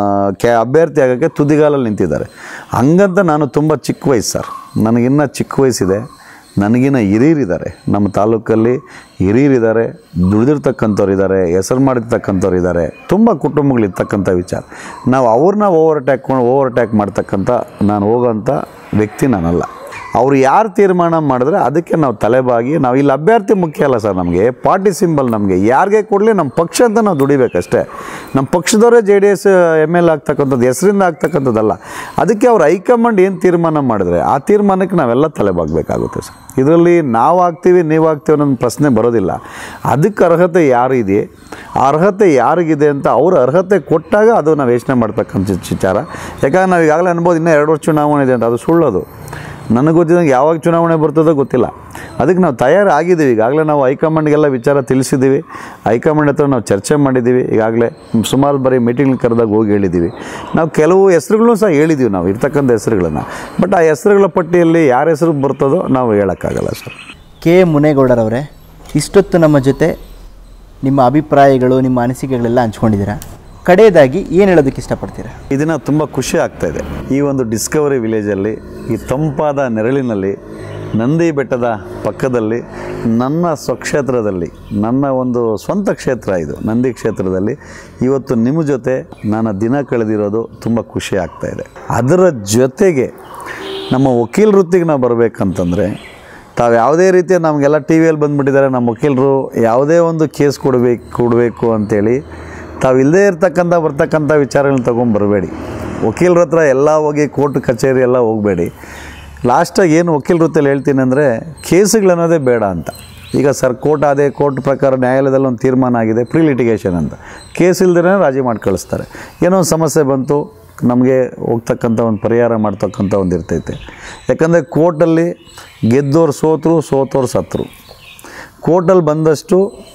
ಕೆ ಅಭ್ಯರ್ಥಿ ಆಗೋಕ್ಕೆ ತುದಿಗಾಲಲ್ಲಿ ನಿಂತಿದ್ದಾರೆ ಹಂಗಂತ ನಾನು ತುಂಬ ಚಿಕ್ಕ ವಯಸ್ಸು ಸರ್ ನನಗಿನ್ನ ಚಿಕ್ಕ ವಯಸ್ಸಿದೆ ನನಗಿನ್ನ ಹಿರಿಯರಿದ್ದಾರೆ ನಮ್ಮ ತಾಲೂಕಲ್ಲಿ ಹಿರಿಯರಿದ್ದಾರೆ ದುಡಿದಿರ್ತಕ್ಕಂಥವ್ರು ಇದ್ದಾರೆ ಹೆಸರು ಮಾಡಿರ್ತಕ್ಕಂಥವ್ರು ಇದ್ದಾರೆ ತುಂಬ ಕುಟುಂಬಗಳಿರ್ತಕ್ಕಂಥ ವಿಚಾರ ನಾವು ಅವ್ರನ್ನ ಓವರ್ ಅಟ್ಯಾಕ್ ಓವರ್ ಅಟ್ಯಾಕ್ ಮಾಡ್ತಕ್ಕಂಥ ನಾನು ಹೋಗೋಂಥ ವ್ಯಕ್ತಿ ನಾನಲ್ಲ ಅವ್ರು ಯಾರು ತೀರ್ಮಾನ ಮಾಡಿದ್ರೆ ಅದಕ್ಕೆ ನಾವು ತಲೆಬಾಗಿ ನಾವು ಇಲ್ಲಿ ಅಭ್ಯರ್ಥಿ ಮುಖ್ಯ ಅಲ್ಲ ಸರ್ ನಮಗೆ ಪಾರ್ಟಿ ಸಿಂಬಲ್ ನಮಗೆ ಯಾರಿಗೆ ಕೊಡಲಿ ನಮ್ಮ ಪಕ್ಷ ಅಂತ ನಾವು ದುಡಿಬೇಕಷ್ಟೇ ನಮ್ಮ ಪಕ್ಷದವರೇ J D S M L ಆಗ್ತಕ್ಕಂಥದ್ದು ಹೆಸರಿಂದ ಆಗ್ತಕ್ಕಂಥದ್ದಲ್ಲ ಅದಕ್ಕೆ ಅವ್ರು ಹೈಕಮಾಂಡ್ ಏನು ತೀರ್ಮಾನ ಮಾಡಿದ್ರೆ ಆ ತೀರ್ಮಾನಕ್ಕೆ ನಾವೆಲ್ಲ ತಲೆಬಾಗಬೇಕಾಗುತ್ತೆ ಸರ್ ಇದರಲ್ಲಿ ನಾವು ಆಗ್ತೀವಿ ನೀವು ಆಗ್ತೀವಿ ಅನ್ನೋ ಪ್ರಶ್ನೆ ಬರೋದಿಲ್ಲ ಅದಕ್ಕೆ ಅರ್ಹತೆ ಯಾರಿದೆ ಆ ಅರ್ಹತೆ ಯಾರಿಗಿದೆ ಅಂತ ಅವ್ರ ಅರ್ಹತೆ ಕೊಟ್ಟಾಗ ಅದು ನಾವು ಯೋಚನೆ ಮಾಡ್ತಕ್ಕಂಥ ವಿಚಾರ ಯಾಕಂದ್ರೆ ನಾವು ಈಗಾಗಲೇ ಅನ್ಬೋದು ಇನ್ನೂ ಎರಡು ವರ್ಷ ಚುನಾವಣೆ ಇದೆ ಅಂತ ಅದು ಸುಳ್ಳೋದು ನನಗೆ ಗೊತ್ತಿದ್ದಂಗೆ ಯಾವಾಗ ಚುನಾವಣೆ ಬರ್ತದೋ ಗೊತ್ತಿಲ್ಲ ಅದಕ್ಕೆ ನಾವು ತಯಾರಾಗಿದ್ದೀವಿ ಈಗಾಗಲೇ ನಾವು ಹೈಕಮಾಂಡ್ಗೆಲ್ಲ ವಿಚಾರ ತಿಳಿಸಿದ್ದೀವಿ ಹೈಕಮಾಂಡ್ ಹತ್ರ ನಾವು ಚರ್ಚೆ ಮಾಡಿದ್ದೀವಿ ಈಗಾಗಲೇ ಸುಮಾರು ಬಾರಿ ಮೀಟಿಂಗ್ ಕರೆದಾಗ ಹೋಗಿ ಹೇಳಿದ್ದೀವಿ ನಾವು ಕೆಲವು ಹೆಸರುಗಳನ್ನು ಸಹ ಹೇಳಿದ್ದೀವಿ ನಾವು ಇರ್ತಕ್ಕಂಥ ಹೆಸರುಗಳನ್ನು ಬಟ್ ಆ ಹೆಸರುಗಳ ಪಟ್ಟಿಯಲ್ಲಿ ಯಾರ ಹೆಸರು ಬರ್ತದೋ ನಾವು ಹೇಳೋಕ್ಕಾಗಲ್ಲ ಸರ್ ಕೆ ಮುನೇಗೌಡರವರೇ ಇಷ್ಟೊತ್ತು ನಮ್ಮ ಜೊತೆ ನಿಮ್ಮ ಅಭಿಪ್ರಾಯಗಳು ನಿಮ್ಮ ಅನಿಸಿಕೆಗಳೆಲ್ಲ ಹಂಚ್ಕೊಂಡಿದ್ದೀರಾ ಕಡೆಯದಾಗಿ ಏನು ಹೇಳೋದಕ್ಕೆ ಇಷ್ಟಪಡ್ತೀರಾ ಇದನ್ನು ತುಂಬ ಖುಷಿ ಆಗ್ತಾ ಇದೆ ಈ ಒಂದು ಡಿಸ್ಕವರಿ ವಿಲೇಜಲ್ಲಿ ಈ ತಂಪಾದ ನೆರಳಿನಲ್ಲಿ ನಂದಿ ಬೆಟ್ಟದ ಪಕ್ಕದಲ್ಲಿ ನನ್ನ ಸ್ವಕ್ಷೇತ್ರದಲ್ಲಿ ನನ್ನ ಒಂದು ಸ್ವಂತ ಕ್ಷೇತ್ರ ಇದು ನಂದಿ ಕ್ಷೇತ್ರದಲ್ಲಿ ಇವತ್ತು ನಿಮ್ಮ ಜೊತೆ ನಾನು ದಿನ ಕಳೆದಿರೋದು ತುಂಬ ಖುಷಿ ಆಗ್ತಾ ಇದೆ ಅದರ ಜೊತೆಗೆ ನಮ್ಮ ವಕೀಲ ವೃತ್ತಿಗೆ ನಾವು ಬರಬೇಕಂತಂದರೆ ತಾವು ಯಾವುದೇ ರೀತಿಯ ನಮಗೆಲ್ಲ ಟಿ ವಿಯಲ್ಲಿ ಬಂದುಬಿಟ್ಟಿದ್ದಾರೆ ನಮ್ಮ ವಕೀಲರು ಯಾವುದೇ ಒಂದು ಕೇಸ್ ಕೊಡಬೇಕು ಕೊಡಬೇಕು ಅಂತೇಳಿ ತಾವು ಇಲ್ಲದೇ ಇರ್ತಕ್ಕಂಥ ಬರ್ತಕ್ಕಂಥ ವಿಚಾರಗಳನ್ನ ತೊಗೊಂಡು ಬರಬೇಡಿ ವಕೀಲರ ಹತ್ರ ಎಲ್ಲ ಹೋಗಿ ಕೋರ್ಟ್ ಕಚೇರಿ ಎಲ್ಲ ಹೋಗಬೇಡಿ ಲಾಸ್ಟಾಗಿ ಏನು ವಕೀಲ ವೃತ್ತಿಯಲ್ಲಿ ಹೇಳ್ತೀನಿ ಅಂದರೆ ಕೇಸುಗಳು ಅನ್ನೋದೇ ಬೇಡ ಅಂತ ಈಗ ಸರ್ ಕೋರ್ಟ್ ಅದೇ ಕೋರ್ಟ್ ಪ್ರಕಾರ ನ್ಯಾಯಾಲಯದಲ್ಲಿ ಒಂದು ತೀರ್ಮಾನ ಆಗಿದೆ ಪ್ರೀ ಲಿಟಿಗೇಷನ್ ಅಂತ ಕೇಸ್ ಇಲ್ದೇ ರಾಜಿ ಮಾಡಿ ಕಳಿಸ್ತಾರೆ ಏನೋ ಒಂದು ಸಮಸ್ಯೆ ಬಂತು ನಮಗೆ ಹೋಗ್ತಕ್ಕಂಥ ಒಂದು ಪರಿಹಾರ ಮಾಡ್ತಕ್ಕಂಥ ಒಂದು ಇರ್ತೈತೆ ಯಾಕಂದರೆ ಕೋರ್ಟಲ್ಲಿ ಗೆದ್ದೋರು ಸೋತರು ಸೋತೋರು ಸತ್ತರು ಕೋರ್ಟಲ್ಲಿ ಬಂದಷ್ಟು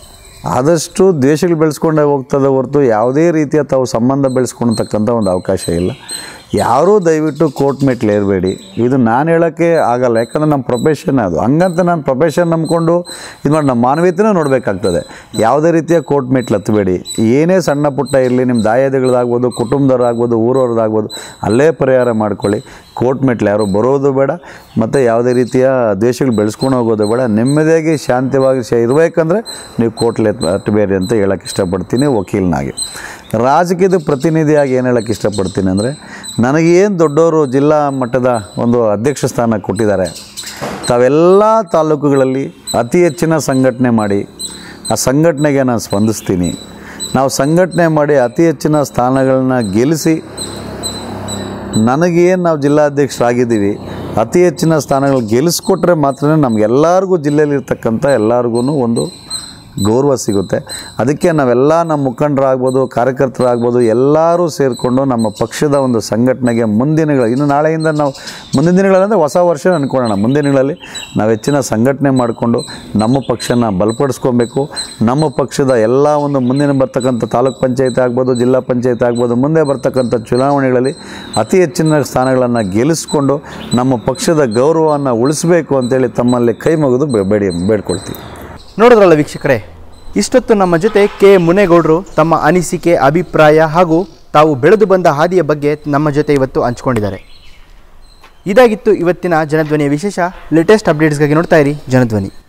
ಆದಷ್ಟು ದ್ವೇಷಗಳು ಬೆಳೆಸ್ಕೊಂಡೇ ಹೋಗ್ತದೆ ಹೊರತು ಯಾವುದೇ ರೀತಿಯ ತಾವು ಸಂಬಂಧ ಬೆಳೆಸ್ಕೊಳ್ತಕ್ಕಂಥ ಒಂದು ಅವಕಾಶ ಇಲ್ಲ ಯಾರೂ ದಯವಿಟ್ಟು ಕೋರ್ಟ್ ಮೆಟ್ಲು ಏರಬೇಡಿ ಇದು ನಾನು ಹೇಳೋಕ್ಕೆ ಆಗಲ್ಲ ಯಾಕಂದರೆ ನಮ್ಮ ಪ್ರೊಫೆಷನ್ ಅದು ಹಂಗಂತ ನಾನು ಪ್ರೊಫೆಷನ್ ನಂಬ್ಕೊಂಡು ಇದು ಮಾಡಿ ನಮ್ಮ ಮಾನವೀಯತೆನೂ ನೋಡಬೇಕಾಗ್ತದೆ ಯಾವುದೇ ರೀತಿಯ ಕೋರ್ಟ್ ಮೆಟ್ಲು ಹತ್ತಬೇಡಿ ಏನೇ ಸಣ್ಣ ಪುಟ್ಟ ಇರಲಿ ನಿಮ್ಮ ದಾಯಾದಿಗಳದಾಗ್ಬೋದು ಕುಟುಂಬದವ್ರಾಗ್ಬೋದು ಊರವ್ರದ್ದಾಗ್ಬೋದು ಅಲ್ಲೇ ಪರಿಹಾರ ಮಾಡ್ಕೊಳ್ಳಿ ಕೋರ್ಟ್ ಮೆಟ್ಲು ಯಾರು ಬರೋದು ಬೇಡ ಮತ್ತು ಯಾವುದೇ ರೀತಿಯ ದ್ವೇಷಗಳು ಬೆಳೆಸ್ಕೊಂಡು ಹೋಗೋದು ಬೇಡ ನೆಮ್ಮದಿಯಾಗಿ ಶಾಂತಿವಾಗಿ ಶ ಇರಬೇಕಂದ್ರೆ ನೀವು ಕೋರ್ಟ್ಲೆ ಹಟ್ಟಬೇಡಿ ಅಂತ ಹೇಳೋಕ್ಕೆ ಇಷ್ಟಪಡ್ತೀನಿ ವಕೀಲನಾಗಿ ರಾಜಕೀಯದ ಪ್ರತಿನಿಧಿಯಾಗಿ ಏನು ಹೇಳೋಕ್ಕೆ ಇಷ್ಟಪಡ್ತೀನಿ ಅಂದರೆ ನನಗೇನು ದೊಡ್ಡವರು ಜಿಲ್ಲಾ ಮಟ್ಟದ ಒಂದು ಅಧ್ಯಕ್ಷ ಸ್ಥಾನ ಕೊಟ್ಟಿದ್ದಾರೆ ತಾವೆಲ್ಲ ತಾಲೂಕುಗಳಲ್ಲಿ ಅತಿ ಹೆಚ್ಚಿನ ಸಂಘಟನೆ ಮಾಡಿ ಆ ಸಂಘಟನೆಗೆ ನಾನು ಸ್ಪಂದಿಸ್ತೀನಿ ನಾವು ಸಂಘಟನೆ ಮಾಡಿ ಅತಿ ಹೆಚ್ಚಿನ ಸ್ಥಾನಗಳನ್ನ ಗೆಲ್ಲಿಸಿ ನನಗೇನು ನಾವು ಜಿಲ್ಲಾಧ್ಯಕ್ಷರಾಗಿದ್ದೀವಿ ಅತಿ ಹೆಚ್ಚಿನ ಸ್ಥಾನಗಳು ಗೆಲ್ಲಿಸ್ಕೊಟ್ರೆ ಮಾತ್ರ ನಮಗೆಲ್ಲರಿಗೂ ಜಿಲ್ಲೆಯಲ್ಲಿರ್ತಕ್ಕಂಥ ಎಲ್ಲರಿಗೂ ಒಂದು ಗೌರವ ಸಿಗುತ್ತೆ ಅದಕ್ಕೆ ನಾವೆಲ್ಲ ನಮ್ಮ ಮುಖಂಡರಾಗ್ಬೋದು ಕಾರ್ಯಕರ್ತರಾಗ್ಬೋದು ಎಲ್ಲರೂ ಸೇರಿಕೊಂಡು ನಮ್ಮ ಪಕ್ಷದ ಒಂದು ಸಂಘಟನೆಗೆ ಮುಂದಿನ ದಿನಗಳು ಇನ್ನು ನಾಳೆಯಿಂದ ನಾವು ಮುಂದಿನ ದಿನಗಳಂದರೆ ಹೊಸ ವರ್ಷ ಅಂದ್ಕೊಳ್ಳೋಣ ಮುಂದಿನ ದಿನಗಳಲ್ಲಿ ನಾವು ಹೆಚ್ಚಿನ ಸಂಘಟನೆ ಮಾಡಿಕೊಂಡು ನಮ್ಮ ಪಕ್ಷನ ಬಲಪಡಿಸ್ಕೊಬೇಕು ನಮ್ಮ ಪಕ್ಷದ ಎಲ್ಲ ಒಂದು ಮುಂದಿನ ಬರ್ತಕ್ಕಂಥ ತಾಲೂಕ್ ಪಂಚಾಯತ್ ಆಗ್ಬೋದು ಜಿಲ್ಲಾ ಪಂಚಾಯತ್ ಆಗ್ಬೋದು ಮುಂದೆ ಬರ್ತಕ್ಕಂಥ ಚುನಾವಣೆಗಳಲ್ಲಿ ಅತಿ ಹೆಚ್ಚಿನ ಸ್ಥಾನಗಳನ್ನು ಗೆಲ್ಲಿಸ್ಕೊಂಡು ನಮ್ಮ ಪಕ್ಷದ ಗೌರವವನ್ನು ಉಳಿಸಬೇಕು ಅಂತೇಳಿ ತಮ್ಮಲ್ಲಿ ಕೈ ಮುಗಿದು ಬೆ- ಬೇಡಿ ಬೇಡ್ಕೊಳ್ತೀವಿ ನೋಡಿದ್ರಲ್ಲ ವೀಕ್ಷಕರೇ ಇಷ್ಟೊತ್ತು ನಮ್ಮ ಜೊತೆ ಕೆ ಮುನೇಗೌಡರು ತಮ್ಮ ಅನಿಸಿಕೆ ಅಭಿಪ್ರಾಯ ಹಾಗೂ ತಾವು ಬೆಳೆದು ಬಂದ ಹಾದಿಯ ಬಗ್ಗೆ ನಮ್ಮ ಜೊತೆ ಇವತ್ತು ಹಂಚ್ಕೊಂಡಿದ್ದಾರೆ ಇದಾಗಿತ್ತು ಇವತ್ತಿನ ಜನಧ್ವನಿಯ ವಿಶೇಷ ಲೇಟೆಸ್ಟ್ ಅಪ್ಡೇಟ್ಸ್ಗಾಗಿ ನೋಡ್ತಾ ಇರಿ ಜನಧ್ವನಿ